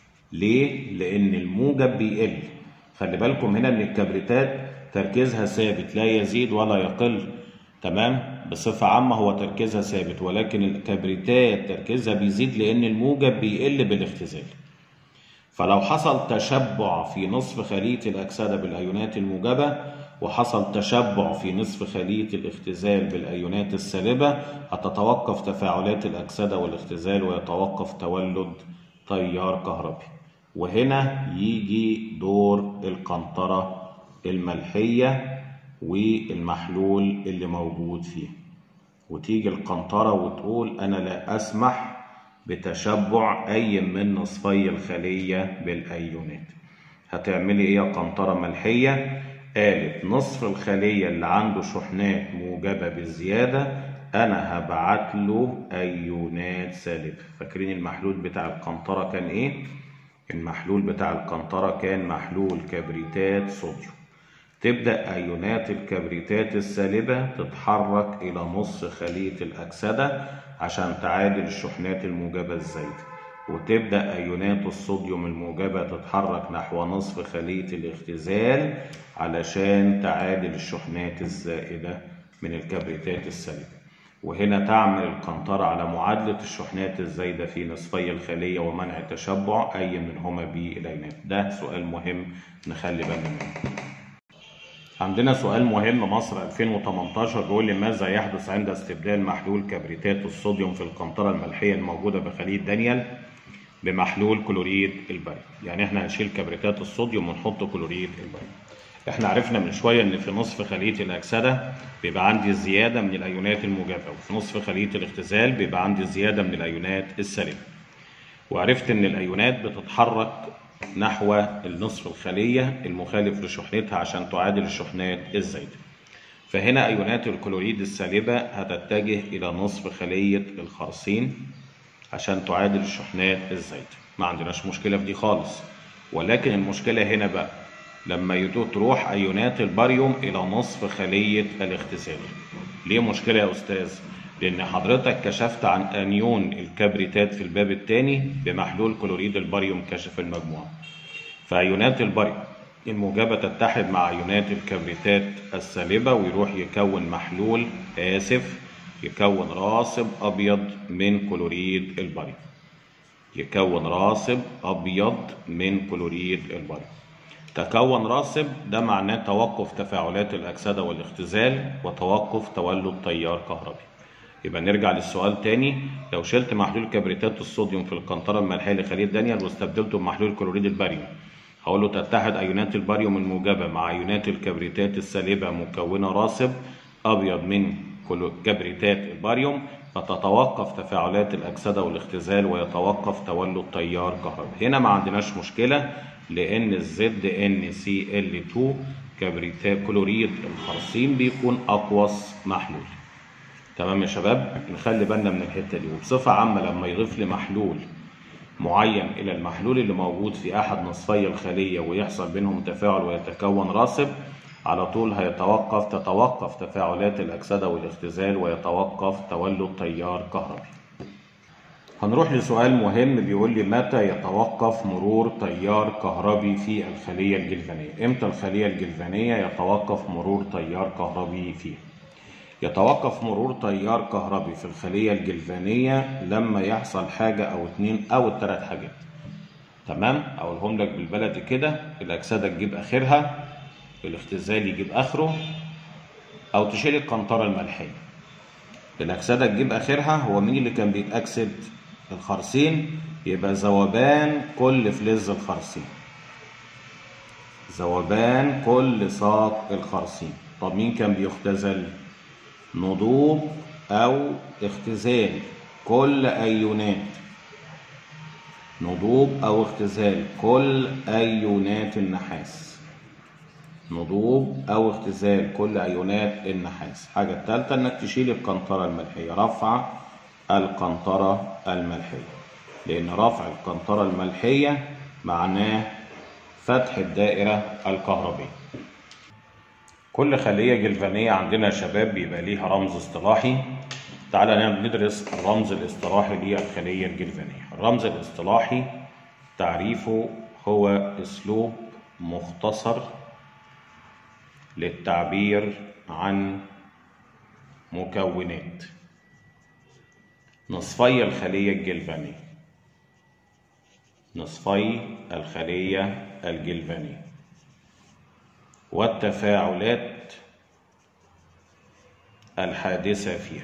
ليه؟ لأن الموجب بيقل خلي بالكم هنا إن الكبريتات تركيزها ثابت لا يزيد ولا يقل تمام بصفة عامة هو تركيزها ثابت ولكن الكبريتات تركيزها بيزيد لأن الموجب بيقل بالاختزال فلو حصل تشبع في نصف خلية الأكسدة بالأيونات الموجبة وحصل تشبع في نصف خلية الاختزال بالأيونات السالبة هتتوقف تفاعلات الأكسدة والاختزال ويتوقف تولد تيار كهربي وهنا يجي دور القنطرة الملحية والمحلول اللي موجود فيه وتيجي القنطرة وتقول أنا لا أسمح بتشبع أي من نصفي الخلية بالأيونات هتعملي إيه يا قنطرة ملحية؟ قالت نصف الخلية اللي عنده شحنات موجبة بزيادة أنا هبعت له أيونات سالبة فاكرين المحلول بتاع القنطرة كان إيه؟ المحلول بتاع القنطرة كان محلول كبريتات صوديوم تبدأ أيونات الكبريتات السالبة تتحرك إلى نص خلية الأكسدة عشان تعادل الشحنات الموجبة الزايدة وتبدأ أيونات الصوديوم الموجبة تتحرك نحو نصف خلية الاختزال علشان تعادل الشحنات الزائدة من الكبريتات السالبة وهنا تعمل القنطرة على معادلة الشحنات الزايدة في نصفي الخلية ومنع تشبع أي منهما بالأيونات ده سؤال مهم نخلي بالنا منه عندنا سؤال مهم مصر 2018 بيقول لماذا يحدث عند استبدال محلول كبريتات الصوديوم في القنطرة الملحية الموجودة بخلية دانيال بمحلول كلوريد الباريوم يعني احنا هنشيل كبريتات الصوديوم ونحط كلوريد الباريوم احنا عرفنا من شويه ان في نصف خليه الاكسده بيبقى عندي زياده من الايونات الموجبه وفي نصف خليه الاختزال بيبقى عندي زياده من الايونات السالبه وعرفت ان الايونات بتتحرك نحو النصف الخليه المخالف لشحنتها عشان تعادل الشحنات الزايده فهنا ايونات الكلوريد السالبه هتتجه الى نصف خليه الخرسين عشان تعادل الشحنات الزايده ما عندناش مشكله في دي خالص ولكن المشكله هنا بقى لما تروح ايونات الباريوم الى نصف خليه الاختزال ليه مشكلة يا أستاذ؟ لأن حضرتك كشفت عن أنيون الكبريتات في الباب الثاني بمحلول كلوريد الباريوم كشف المجموعة فأيونات الباريوم الموجبة تتحد مع أيونات الكبريتات السالبة ويروح يكون محلول آسف يكون راصب أبيض من كلوريد الباريوم يكون راصب أبيض من كلوريد الباريوم تكون راصب ده معناه توقف تفاعلات الأكسدة والاختزال وتوقف تولد تيار كهربي يبقى نرجع للسؤال تاني لو شلت محلول كبريتات الصوديوم في القنطرة الملحية لخلية دانيال واستبدلته بمحلول كلوريد الباريوم هقول له تتحد أيونات الباريوم الموجبة مع أيونات الكبريتات السالبة مكونة راصب أبيض من كبريتات الباريوم فتتوقف تفاعلات الأكسدة والاختزال ويتوقف تولد تيار كهربي هنا ما عندناش مشكلة لأن الزد ان سي ال 2 كبريتات كلوريد الخرسين بيكون أقوس محلول تمام يا شباب نخلي بالنا من الحتة دي وبصفة عامة لما يضيف لي محلول معين إلى المحلول اللي موجود في أحد نصفي الخلية ويحصل بينهم تفاعل ويتكون راصب على طول هيتوقف تتوقف تفاعلات الأكسدة والاختزال ويتوقف تولد تيار كهربي هنروح لسؤال مهم بيقول لي متى يتوقف مرور تيار كهربي في الخلية الجلفانية امتى الخلية الجلفانية يتوقف مرور تيار كهربي فيها يتوقف مرور تيار كهربي في الخلية الجلفانية لما يحصل حاجة أو اتنين أو التلات حاجات تمام أقولهم لك بالبلدي كده الأكسدة تجيب آخرها الاختزال يجيب آخره أو تشيل القنطرة الملحية الأكسدة تجيب آخرها هو مين اللي كان بيتأكسد الخرسين يبقى ذوبان كل فلز الخرسين ذوبان كل ساق الخرسين طب مين كان بيختزل نضوب أو اختزال كل أيونات نضوب أو اختزال كل أيونات النحاس نضوب أو اختزال كل أيونات النحاس حاجة التالتة إنك تشيل القنطرة الملحية رفع القنطرة الملحية لأن رفع القنطرة الملحية معناه فتح الدائرة الكهربية كل خلية جلفانية عندنا يا شباب بيبقى ليها رمز اصطلاحي تعالى نعمل ندرس الرمز الاصطلاحي للخلية الجلفانية الرمز الاصطلاحي تعريفه هو اسلوب مختصر للتعبير عن مكونات نصفي الخلية الجلفانية نصفي الخلية الجلفانية والتفاعلات الحادثة فيها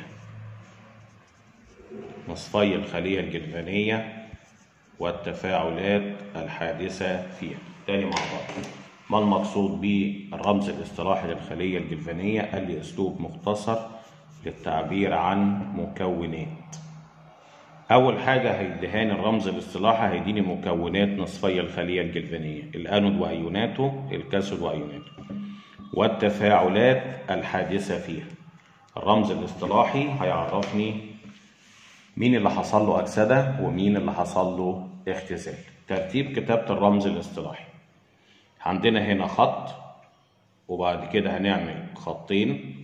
نصفي الخلية الجلفانية والتفاعلات الحادثة فيها تاني مع بعض ما المقصود بالرمز الاصطلاحي للخلية الجلفانية قال لي أسلوب مختصر للتعبير عن مكونات أول حاجة هيديهاني الرمز الاصطلاحي هيديني مكونات نصفي الخلية الجلفانية الأنود وأيوناته الكاثود وأيوناته والتفاعلات الحادثة فيها الرمز الاصطلاحي هيعرفني مين اللي حصل له أكسدة ومين اللي حصل له اختزال ترتيب كتابة الرمز الاصطلاحي عندنا هنا خط وبعد كده هنعمل خطين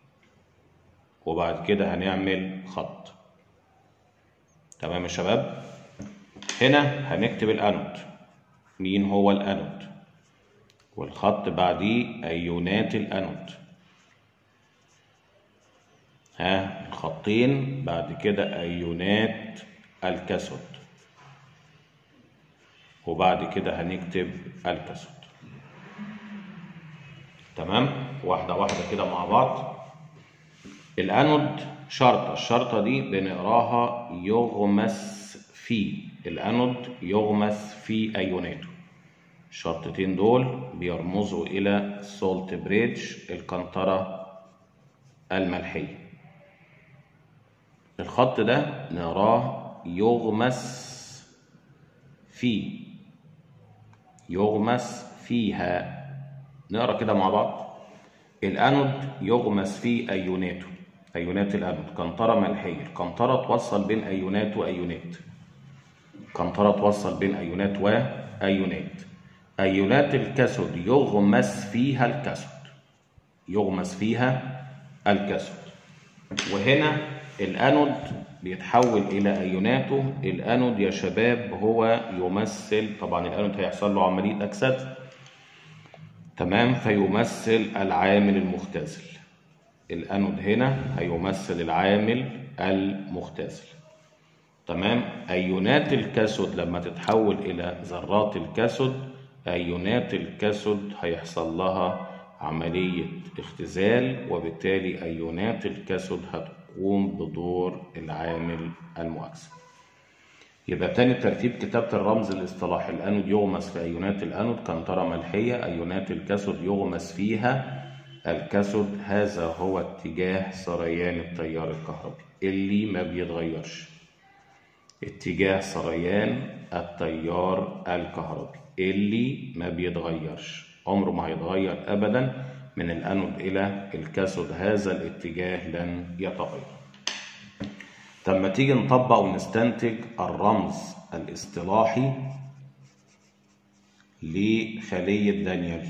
وبعد كده هنعمل خط تمام يا شباب هنا هنكتب الانود مين هو الانود والخط بعديه ايونات الانود ها الخطين بعد كده ايونات الكاثود وبعد كده هنكتب الكاثود تمام واحده واحده كده مع بعض الانود شرطة الشرطة دي بنقراها يغمس في الانود يغمس في ايوناته الشرطتين دول بيرمزوا الى سولت بريدج القنطرة الملحية الخط ده نقراه يغمس في يغمس فيها نقرا كده مع بعض الانود يغمس في ايوناته ايونات الانود قنطره ملحيه القنطره توصل بين ايونات وايونات قنطره توصل بين ايونات وايونات ايونات الكاثود يغمس فيها الكاثود يغمس فيها الكاثود وهنا الانود بيتحول الى ايوناته الانود يا شباب هو يمثل طبعا الانود هيحصل له عمليه اكسده تمام فيمثل العامل المختزل الانود هنا هيمثل العامل المختزل تمام ايونات الكاثود لما تتحول الى ذرات الكاثود ايونات الكاثود هيحصل لها عمليه اختزال وبالتالي ايونات الكاثود هتقوم بدور العامل المؤكسد يبقى تاني ترتيب كتابة الرمز الاصطلاحي الأنود يغمس في أيونات الأنود كنترة ملحية أيونات الكاثود يغمس فيها الكاثود هذا هو اتجاه سريان التيار الكهربي اللي ما بيتغيرش اتجاه سريان التيار الكهربي اللي ما بيتغيرش عمره ما هيتغير أبدا من الأنود إلى الكاثود هذا الاتجاه لن يتغير طب ما تيجي نطبق ونستنتج الرمز الاصطلاحي لخلية دانيال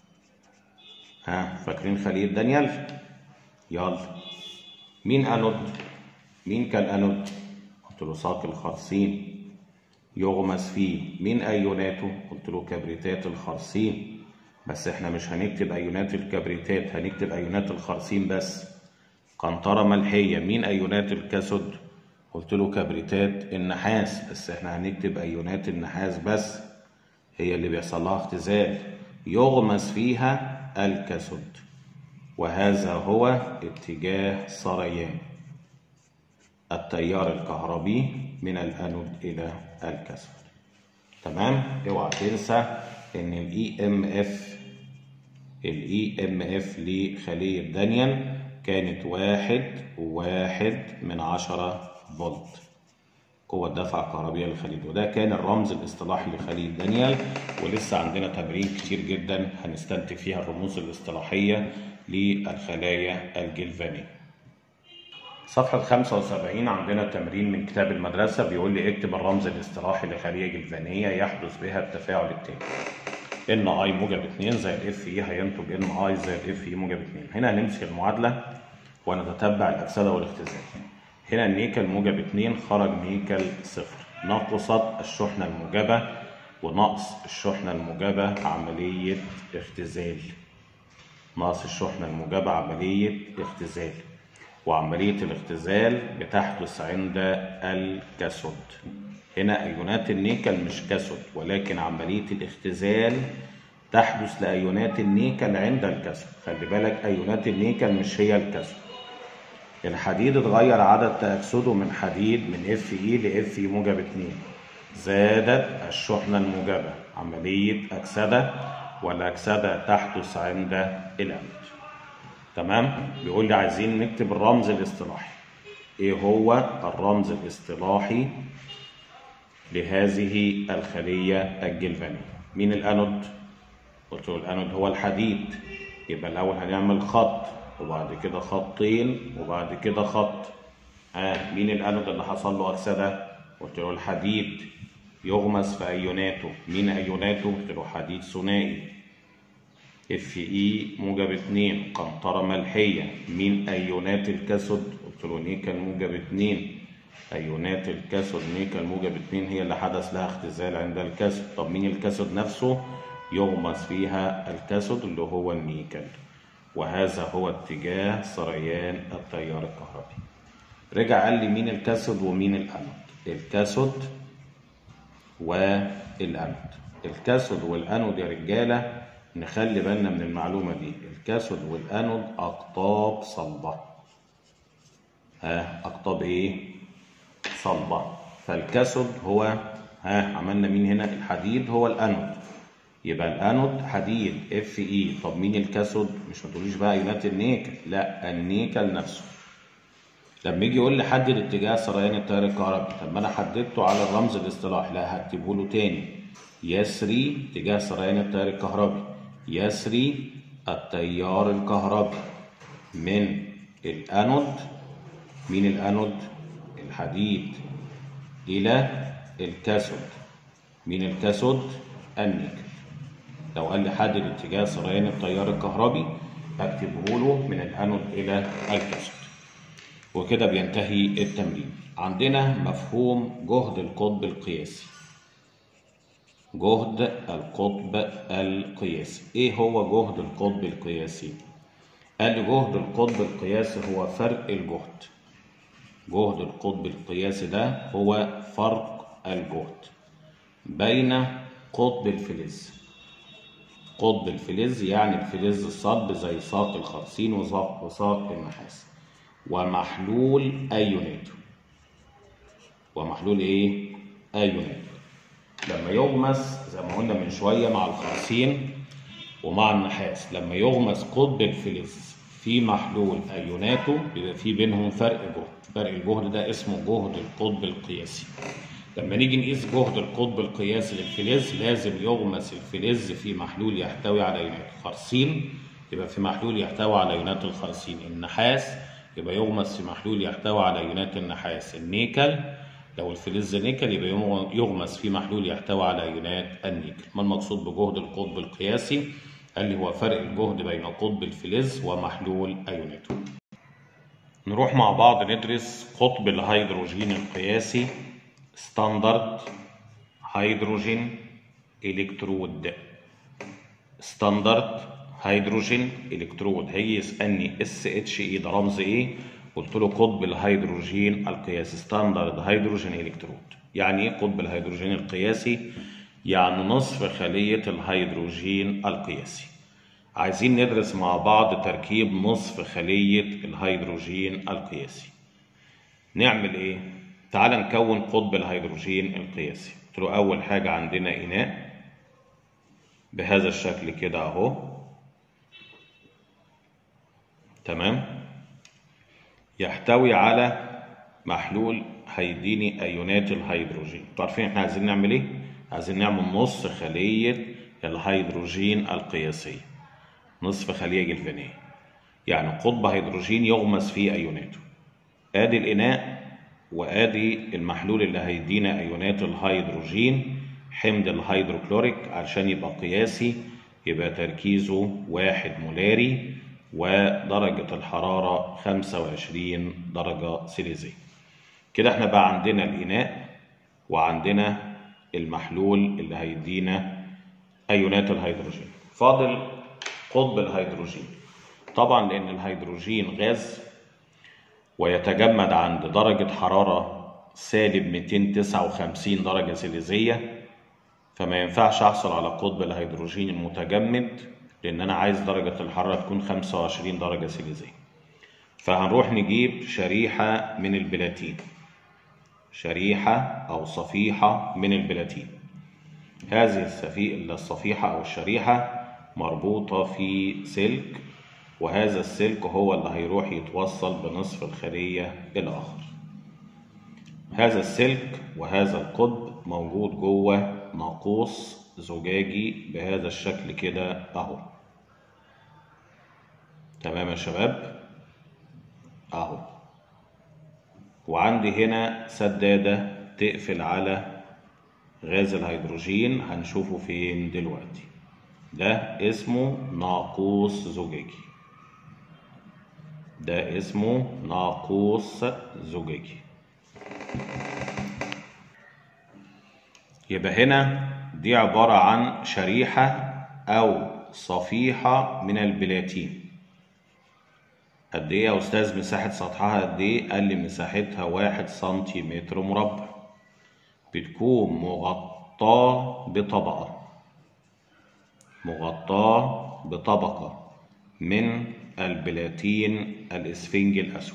ها فاكرين خلية دانيال يلا مين أنود مين كان أنود قلت له ساق الخرسين يغمس فيه مين أيوناته قلت له كبريتات الخرسين بس احنا مش هنكتب أيونات الكبريتات هنكتب أيونات الخرسين بس قنطرة ملحية مين أيونات الكاثود قلت له كبريتات النحاس بس احنا هنكتب أيونات النحاس بس هي اللي بيحصل لها اختزال يغمس فيها الكاثود وهذا هو اتجاه سريان التيار الكهربي من الانود الى الكاثود تمام اوعى تنسى ان الاي ام اف الاي ام اف لخليه دانيال كانت واحد واحد من عشرة فولت قوة دفع كهربية للخليج وده كان الرمز الاصطلاحي لخليج دانيال ولسه عندنا تمارين كتير جدا هنستنتج فيها الرموز الاصطلاحية للخلايا الجلفانية صفحة 75 عندنا تمرين من كتاب المدرسة بيقول لي اكتب الرمز الاصطلاحي لخلية جلفانية يحدث بها التفاعل التالي ان اي موجب 2 زائد اف اي هينتج ان اي زائد اف اي موجب 2 هنا هنمسك المعادلة ونتتبع الأكسدة والاختزال هنا النيكل موجب 2 خرج نيكل صفر نقصت الشحنة الموجبة ونقص الشحنة الموجبة عملية اختزال نقص الشحنة الموجبة عملية اختزال وعملية الاختزال بتحدث عند الكاثود هنا أيونات النيكل مش كاثود ولكن عملية الاختزال تحدث لأيونات النيكل عند الكاثود خلي بالك أيونات النيكل مش هي الكاثود الحديد اتغير عدد تأكسده من حديد من اف اي لاف اي موجب 2 زادت الشحنة الموجبة عملية أكسدة والأكسدة تحدث عند الأمد تمام بيقول لي عايزين نكتب الرمز الاصطلاحي ايه هو الرمز الاصطلاحي لهذه الخلية الجلفانية مين الأنود قلت له الأنود هو الحديد يبقى الأول هنعمل خط وبعد كده خطين وبعد كده خط آه مين الأنود اللي حصل له أكسدة قلت له الحديد يغمس في أيوناته مين أيوناته قلت له حديد ثنائي اف اي موجب 2 قنطرة ملحية مين أيونات الكاثود قلت له نيكل موجب 2 أيونات الكاثود نيكل موجب 2 هي اللي حدث لها اختزال عند الكاثود طب مين الكاثود نفسه يغمس فيها الكاثود اللي هو النيكل وهذا هو اتجاه سريان التيار الكهربي رجع قال لي مين الكاثود ومين الانود الكاثود والانود الكاثود والانود يا رجاله نخلي بالنا من المعلومه دي الكاثود والانود اقطاب صلبه ها اقطاب ايه صلبه فالكاثود هو ها عملنا مين هنا الحديد هو الانود يبقى الانود حديد اف اي طب مين الكاثود مش ما تقوليش بقى ايونات النيكل لا النيكل نفسه لما يجي يقول لي حدد اتجاه سريان التيار الكهربي طب ما انا حددته على الرمز الاصطلاحي لا هكتبه له تاني يسري اتجاه سريان التيار الكهربي يسري التيار الكهربي من الانود مين الانود الحديد الى الكاثود مين الكاثود النيكل لو قال لي حدد اتجاه سريان التيار الكهربي هكتبه له من الانود الى الكاثود وكده بينتهي التمرين عندنا مفهوم جهد القطب القياسي جهد القطب القياسي ايه هو جهد القطب القياسي قال لي جهد القطب القياسي هو فرق الجهد جهد القطب القياسي ده هو فرق الجهد بين قطب الفلز قطب الفلز يعني الفلز الصلب زي ساق الخرسين وساق وساق النحاس ومحلول ايوناته ومحلول ايه ايوناته لما يغمس زي ما قلنا من شويه مع الخرسين ومع النحاس لما يغمس قطب الفلز في محلول ايوناته بيبقى في بينهم فرق جهد فرق الجهد ده اسمه جهد القطب القياسي لما نيجي نقيس جهد القطب القياسي للفلز لازم يغمس الفلز في محلول يحتوي على ايونات الخرسين يبقى في محلول يحتوي على ايونات الخرسين النحاس يبقى يغمس في محلول يحتوي على ايونات النحاس النيكل لو الفلز نيكل يبقى يغمس في محلول يحتوي على ايونات النيكل ما المقصود بجهد القطب القياسي قال لي هو فرق الجهد بين قطب الفلز ومحلول ايوناته نروح مع بعض ندرس قطب الهيدروجين القياسي ستاندرد هيدروجين الكترود ستاندرد هيدروجين الكترود هيجي يسالني اس اتش اي ده رمز ايه قلت له قطب الهيدروجين القياسي ستاندرد هيدروجين الكترود يعني ايه قطب الهيدروجين القياسي يعني نصف خليه الهيدروجين القياسي عايزين ندرس مع بعض تركيب نصف خليه الهيدروجين القياسي نعمل ايه تعال نكون قطب الهيدروجين القياسي قلت له اول حاجه عندنا اناء بهذا الشكل كده اهو تمام يحتوي على محلول هيديني ايونات الهيدروجين انتوا عارفين احنا عايزين نعمل ايه عايزين نعمل نص خليه الهيدروجين القياسيه نصف خليه جلفانيه يعني قطب هيدروجين يغمس فيه ايوناته ادي الاناء وادي المحلول اللي هيدينا ايونات الهيدروجين حمض الهيدروكلوريك علشان يبقى قياسي يبقى تركيزه واحد مولاري ودرجة الحرارة 25 درجة سيليزية كده احنا بقى عندنا الإناء وعندنا المحلول اللي هيدينا أيونات الهيدروجين فاضل قطب الهيدروجين طبعا لأن الهيدروجين غاز ويتجمد عند درجة حرارة سالب 259 درجة سيليزية فما ينفعش أحصل على قطب الهيدروجين المتجمد لأن أنا عايز درجة الحرارة تكون 25 درجة سيليزية فهنروح نجيب شريحة من البلاتين شريحة أو صفيحة من البلاتين هذه الصفيحة أو الشريحة مربوطة في سلك وهذا السلك هو اللي هيروح يتوصل بنصف الخلية الآخر هذا السلك وهذا القطب موجود جوه ناقوس زجاجي بهذا الشكل كده اهو تمام يا شباب اهو وعندي هنا سدادة تقفل على غاز الهيدروجين هنشوفه فين دلوقتي ده اسمه ناقوس زجاجي ده اسمه ناقوس زجاجي يبقى هنا دي عبارة عن شريحة أو صفيحة من البلاتين قد إيه يا أستاذ مساحة سطحها قد إيه؟ قال لي مساحتها واحد سنتيمتر مربع بتكون مغطاة بطبقة مغطاة بطبقة من البلاتين الإسفنجي الأسود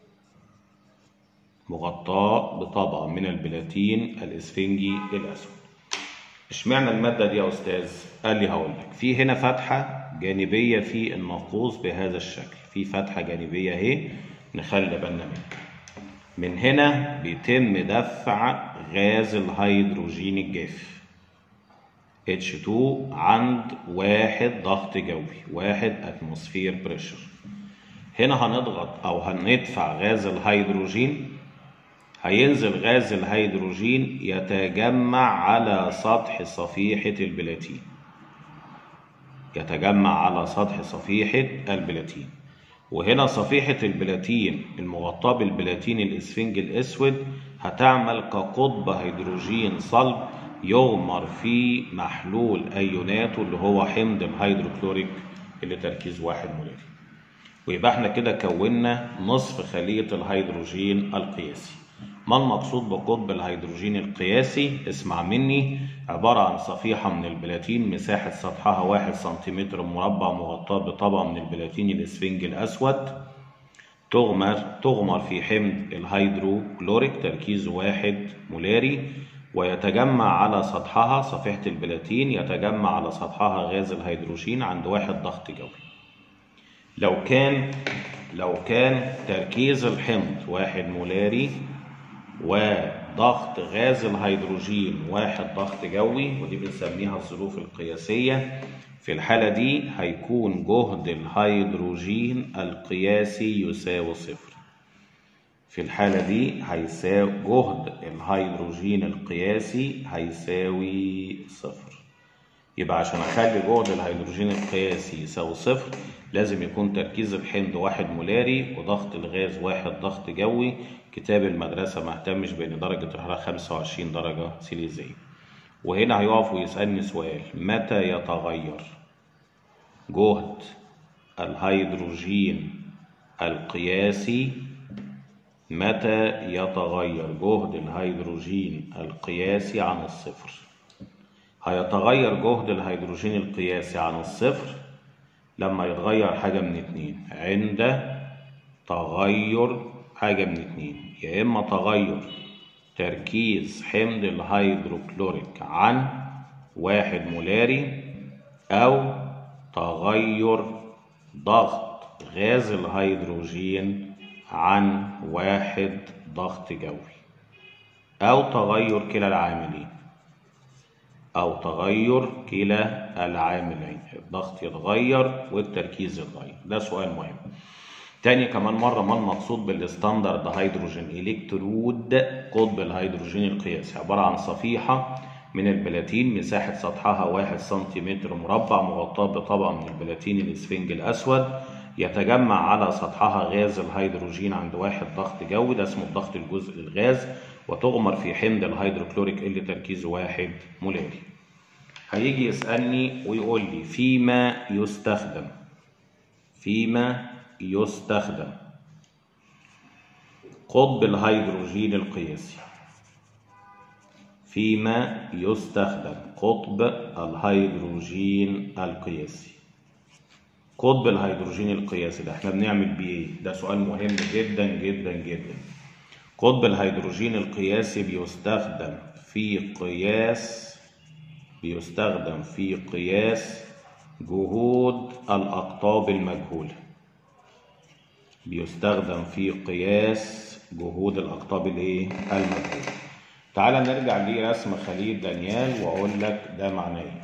مغطاة بطبقة من البلاتين الإسفنجي الأسود اشمعنى المادة دي يا أستاذ؟ قال لي هقول لك في هنا فتحة جانبية في الناقوس بهذا الشكل في فتحة جانبية اهي نخلي بالنا منها من هنا بيتم دفع غاز الهيدروجين الجاف H2 عند واحد ضغط جوي واحد اتموسفير بريشر هنا هنضغط او هندفع غاز الهيدروجين هينزل غاز الهيدروجين يتجمع على سطح صفيحة البلاتين يتجمع على سطح صفيحة البلاتين وهنا صفيحة البلاتين المغطاة بالبلاتين الإسفنج الأسود هتعمل كقطب هيدروجين صلب يغمر في محلول أيوناته اللي هو حمض الهيدروكلوريك اللي تركيز واحد مولاري ويبقى احنا كده كونا نصف خلية الهيدروجين القياسي ما المقصود بقطب الهيدروجين القياسي اسمع مني عبارة عن صفيحة من البلاتين مساحة سطحها واحد سنتيمتر مربع مغطاة بطبقة من البلاتين الاسفنج الأسود تغمر تغمر في حمض الهيدروكلوريك تركيزه واحد مولاري ويتجمع على سطحها صفيحة البلاتين يتجمع على سطحها غاز الهيدروجين عند واحد ضغط جوي لو كان لو كان تركيز الحمض واحد مولاري وضغط غاز الهيدروجين واحد ضغط جوي ودي بنسميها الظروف القياسية في الحالة دي هيكون جهد الهيدروجين القياسي يساوي صفر في الحالة دي هيساوي جهد الهيدروجين القياسي هيساوي صفر يبقى عشان اخلي جهد الهيدروجين القياسي يساوي صفر لازم يكون تركيز الحمض واحد مولاري وضغط الغاز واحد ضغط جوي كتاب المدرسة ما اهتمش بأن درجة الحرارة 25 درجة سيليزية وهنا هيقف ويسألني سؤال متى يتغير جهد الهيدروجين القياسي متى يتغير جهد الهيدروجين القياسي عن الصفر هيتغير جهد الهيدروجين القياسي عن الصفر لما يتغير حاجة من اتنين عند تغير حاجة من اتنين يا إما تغير تركيز حمض الهيدروكلوريك عن واحد مولاري أو تغير ضغط غاز الهيدروجين عن واحد ضغط جوي أو تغير كلا العاملين أو تغير كلا العاملين الضغط يتغير والتركيز يتغير ده سؤال مهم تاني كمان مرة ما المقصود بالستاندرد هيدروجين إلكترود قطب الهيدروجين القياسي عبارة عن صفيحة من البلاتين مساحة سطحها واحد سنتيمتر مربع مغطاة بطبقة من البلاتين الإسفنج الأسود يتجمع على سطحها غاز الهيدروجين عند واحد ضغط جوي ده اسمه الضغط الجزء للغاز وتغمر في حمض الهيدروكلوريك اللي تركيزه واحد مولاري هيجي يسألني ويقول لي فيما يستخدم فيما يستخدم قطب الهيدروجين القياسي فيما يستخدم قطب الهيدروجين القياسي قطب الهيدروجين القياسي ده احنا بنعمل بيه ايه ده سؤال مهم جدا جدا جدا قطب الهيدروجين القياسي بيستخدم في قياس بيستخدم في قياس جهود الأقطاب المجهولة بيستخدم في قياس جهود الأقطاب الايه المجهولة تعال نرجع لرسم خليل دانيال وأقول لك ده معناه ايه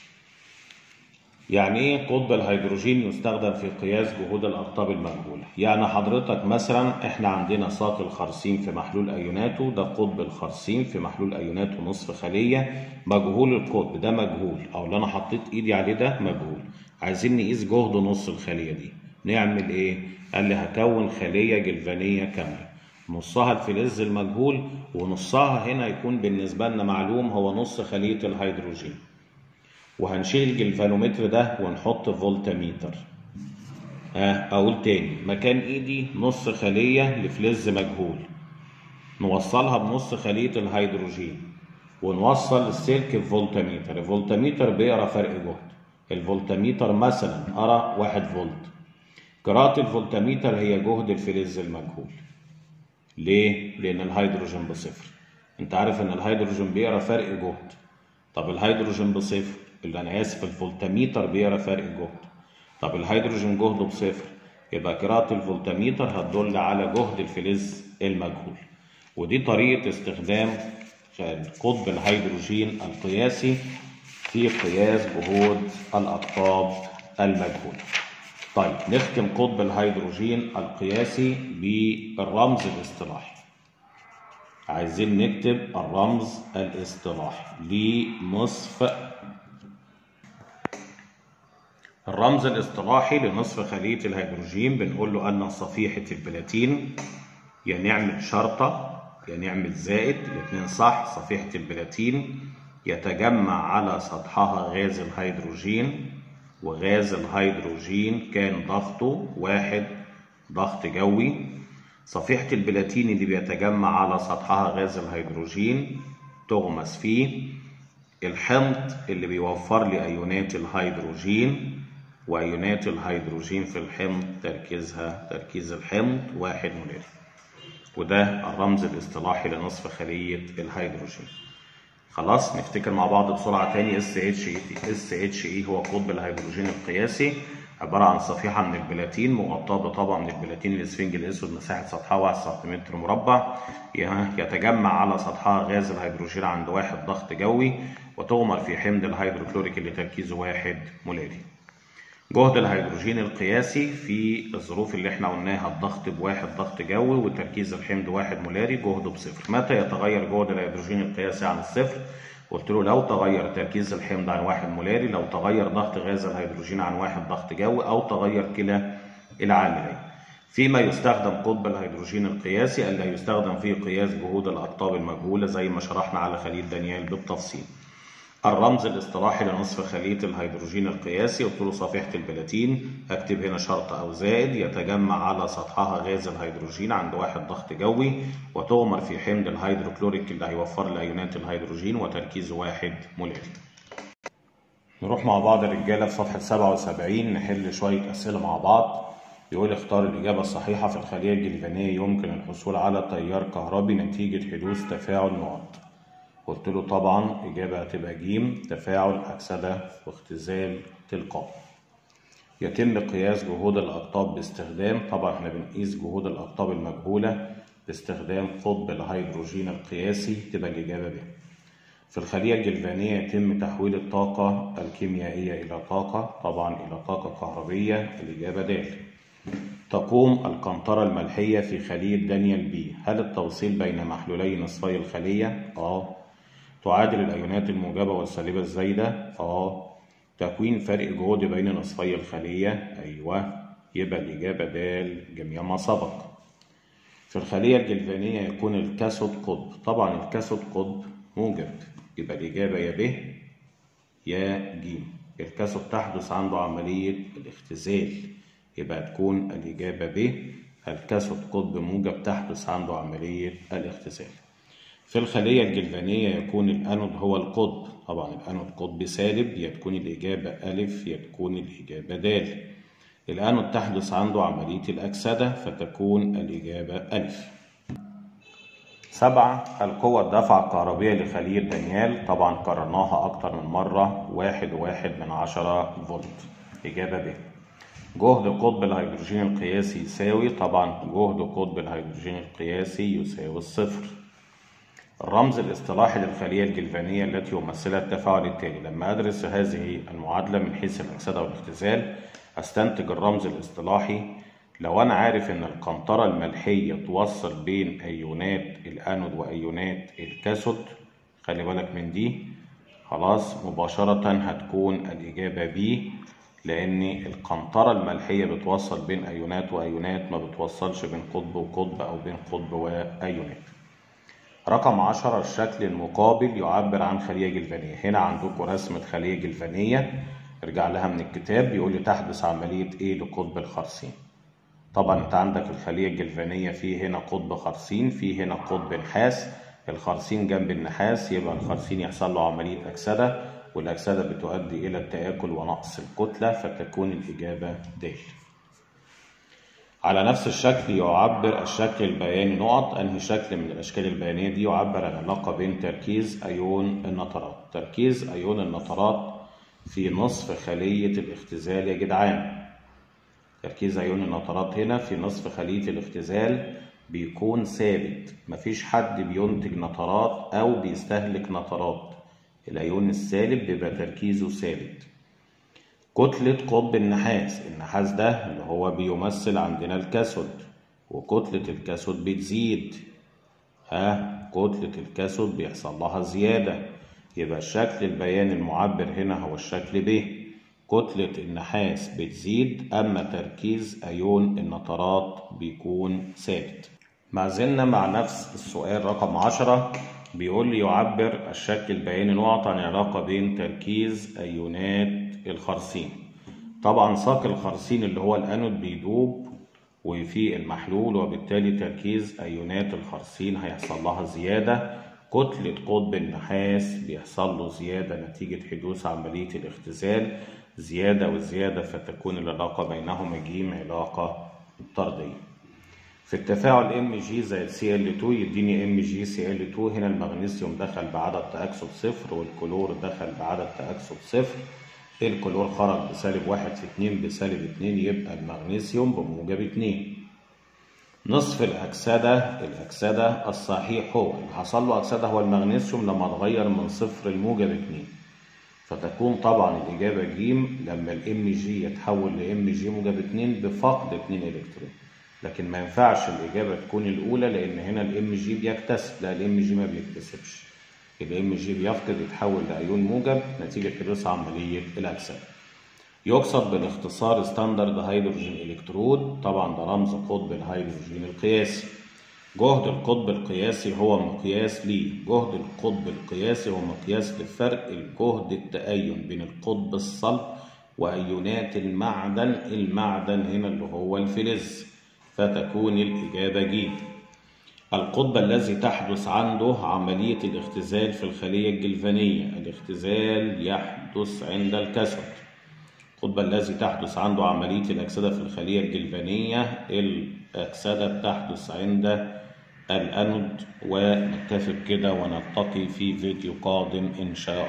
يعني ايه قطب الهيدروجين يستخدم في قياس جهود الاقطاب المجهوله يعني حضرتك مثلا احنا عندنا ساق الخرسين في محلول ايوناته ده قطب الخرسين في محلول ايوناته نصف خليه مجهول القطب ده مجهول او اللي انا حطيت ايدي عليه ده مجهول عايزين نقيس جهد نص الخليه دي نعمل ايه قال لي هكون خليه جلفانيه كامله نصها الفلز المجهول ونصها هنا يكون بالنسبه لنا معلوم هو نص خليه الهيدروجين وهنشيل الجلفانومتر ده ونحط فولتميتر اه اقول تاني مكان ايدي نص خلية لفلز مجهول نوصلها بنص خلية الهيدروجين ونوصل السلك بفولتميتر الفولتميتر بيقرا فرق جهد الفولتميتر مثلا قرا واحد فولت قراءة الفولتميتر هي جهد الفلز المجهول ليه؟ لأن الهيدروجين بصفر انت عارف ان الهيدروجين بيقرا فرق جهد طب الهيدروجين بصفر اللي انا اسف الفولتميتر بيقرا فرق جهد طب الهيدروجين جهده بصفر يبقى قراءة الفولتميتر هتدل على جهد الفلز المجهول ودي طريقة استخدام قطب الهيدروجين القياسي في قياس جهود الأقطاب المجهولة طيب نختم قطب الهيدروجين القياسي بالرمز الاصطلاحي عايزين نكتب الرمز الاصطلاحي لنصف الرمز الاصطلاحي لنصف خلية الهيدروجين بنقول له أن صفيحة البلاتين يا نعمل شرطة يا نعمل زائد الاتنين صح صفيحة البلاتين يتجمع على سطحها غاز الهيدروجين وغاز الهيدروجين كان ضغطه واحد ضغط جوي صفيحة البلاتين اللي بيتجمع على سطحها غاز الهيدروجين تغمس فيه الحمض اللي بيوفر لي أيونات الهيدروجين وأيونات الهيدروجين في الحمض تركيزها تركيز الحمض واحد مولاري وده الرمز الاصطلاحي لنصف خلية الهيدروجين خلاص نفتكر مع بعض بسرعة تاني اس اتش اي اس اتش اي هو قطب الهيدروجين القياسي عبارة عن صفيحة من البلاتين مغطاة بطبقة من البلاتين الاسفنج الاسود مساحة سطحها 1 سنتيمتر مربع يتجمع على سطحها غاز الهيدروجين عند واحد ضغط جوي وتغمر في حمض الهيدروكلوريك اللي تركيزه واحد مولاري جهد الهيدروجين القياسي في الظروف اللي احنا قلناها الضغط بواحد ضغط جوي وتركيز الحمض واحد مولاري جهده بصفر متى يتغير جهد الهيدروجين القياسي عن الصفر قلت له لو تغير تركيز الحمض عن واحد مولاري لو تغير ضغط غاز الهيدروجين عن واحد ضغط جوي او تغير كلا العاملين فيما يستخدم قطب الهيدروجين القياسي الا يستخدم فيه قياس جهود الاقطاب المجهوله زي ما شرحنا على خليل دانيال بالتفصيل الرمز الاصطلاحي لنصف خلية الهيدروجين القياسي قلت له صفيحة البلاتين اكتب هنا شرط أو زائد يتجمع على سطحها غاز الهيدروجين عند واحد ضغط جوي وتغمر في حمض الهيدروكلوريك اللي هيوفر لي أيونات الهيدروجين وتركيزه واحد مولاري. نروح مع بعض الرجالة في صفحة 77 نحل شوية أسئلة مع بعض. يقول اختار الإجابة الصحيحة في الخلية الجلفانية يمكن الحصول على تيار كهربي نتيجة حدوث تفاعل نقط. قلت له طبعا إجابة هتبقى جيم تفاعل أكسدة واختزال تلقائي يتم قياس جهود الأقطاب باستخدام طبعا احنا بنقيس جهود الأقطاب المجهولة باستخدام قطب الهيدروجين القياسي تبقى الإجابة ب في الخلية الجلفانية يتم تحويل الطاقة الكيميائية إلى طاقة طبعا إلى طاقة كهربية الإجابة د تقوم القنطرة الملحية في خلية دانيال بي هل التوصيل بين محلولي نصفي الخلية؟ آه تعادل الأيونات الموجبة والسالبة الزايدة؟ آه تكوين فرق جهد بين نصفي الخلية؟ أيوه يبقى الإجابة د جميع ما سبق في الخلية الجلفانية يكون الكاثود قطب طبعا الكاثود قطب موجب يبقى الإجابة يا ب يا ج الكاثود تحدث عنده عملية الاختزال يبقى تكون الإجابة ب الكاثود قطب موجب تحدث عنده عملية الاختزال في الخلية الجلفانية يكون الأنود هو القطب طبعا الأنود قطب سالب يا تكون الإجابة ألف يا تكون الإجابة د الأنود تحدث عنده عملية الأكسدة فتكون الإجابة ألف سبعة القوة الدفع الكهربية لخلية دانيال طبعا قررناها أكتر من مرة واحد واحد من عشرة فولت إجابة ب جهد قطب الهيدروجين القياسي يساوي طبعا جهد قطب الهيدروجين القياسي يساوي الصفر الرمز الاصطلاحي للخلية الجلفانية التي يمثلها التفاعل التالي لما أدرس هذه المعادلة من حيث الأكسدة والاختزال أستنتج الرمز الاصطلاحي لو أنا عارف إن القنطرة الملحية توصل بين أيونات الأنود وأيونات الكاثود خلي بالك من دي خلاص مباشرة هتكون الإجابة ب لأن القنطرة الملحية بتوصل بين أيونات وأيونات ما بتوصلش بين قطب وقطب أو بين قطب وأيونات رقم عشرة الشكل المقابل يعبر عن خلية جلفانية هنا عندكم رسمة خلية جلفانية ارجع لها من الكتاب بيقول لي تحدث عملية ايه لقطب الخرسين طبعا انت عندك الخلية الجلفانية في هنا قطب خرسين في هنا قطب نحاس الخرسين جنب النحاس يبقى الخرسين يحصل له عملية أكسدة والأكسدة بتؤدي إلى التآكل ونقص الكتلة فتكون الإجابة د على نفس الشكل يعبر الشكل البياني نقط أنهي شكل من الأشكال البيانية دي يعبر عن العلاقة بين تركيز أيون النترات تركيز أيون النترات في نصف خلية الاختزال يا جدعان تركيز أيون النترات هنا في نصف خلية الاختزال بيكون ثابت مفيش حد بينتج نترات أو بيستهلك نترات الأيون السالب بيبقى تركيزه ثابت كتلة قطب النحاس النحاس ده اللي هو بيمثل عندنا الكاثود وكتلة الكاثود بتزيد ها كتلة الكاثود بيحصل لها زيادة يبقى الشكل البياني المعبر هنا هو الشكل ب كتلة النحاس بتزيد أما تركيز أيون النترات بيكون ثابت ما زلنا مع نفس السؤال رقم عشرة بيقول لي يعبر الشكل البياني نقط عن العلاقة بين تركيز أيونات الخرسين طبعا ساق الخرسين اللي هو الأنود بيدوب وفي المحلول وبالتالي تركيز أيونات الخرسين هيحصل لها زيادة كتلة قطب النحاس بيحصل له زيادة نتيجة حدوث عملية الاختزال زيادة وزيادة فتكون العلاقة بينهما ج علاقة طردية في التفاعل ام جي زائد سي ال 2 يديني ام جي سي ال 2 هنا المغنيسيوم دخل بعدد تأكسد صفر والكلور دخل بعدد تأكسد صفر الكلور خرج بسالب واحد في اتنين بسالب اتنين يبقى المغنيسيوم بموجب اتنين نصف الأكسدة الأكسدة الصحيح هو اللي حصل له أكسدة هو المغنيسيوم لما اتغير من صفر لموجب اتنين فتكون طبعا الإجابة ج لما الام جي يتحول لام جي موجب اتنين بفقد اتنين إلكترون لكن ما ينفعش الإجابة تكون الأولى لأن هنا الام جي بيكتسب لا الام جي ما بيكتسبش الام جي بيفقد يتحول لأيون موجب نتيجة حدوث عملية الأكسدة يقصد بالاختصار ستاندرد هيدروجين الكترود طبعا ده رمز قطب الهيدروجين القياسي جهد القطب القياسي هو مقياس ليه جهد القطب القياسي هو مقياس لفرق الجهد التأين بين القطب الصلب وأيونات المعدن المعدن هنا اللي هو الفلز فتكون الإجابة ج القطب الذي تحدث عنده عملية الاختزال في الخلية الجلفانية الاختزال يحدث عند الكسر القطب الذي تحدث عنده عملية الأكسدة في الخلية الجلفانية الأكسدة تحدث عند الأنود ونتفق كده ونلتقي في فيديو قادم إن شاء الله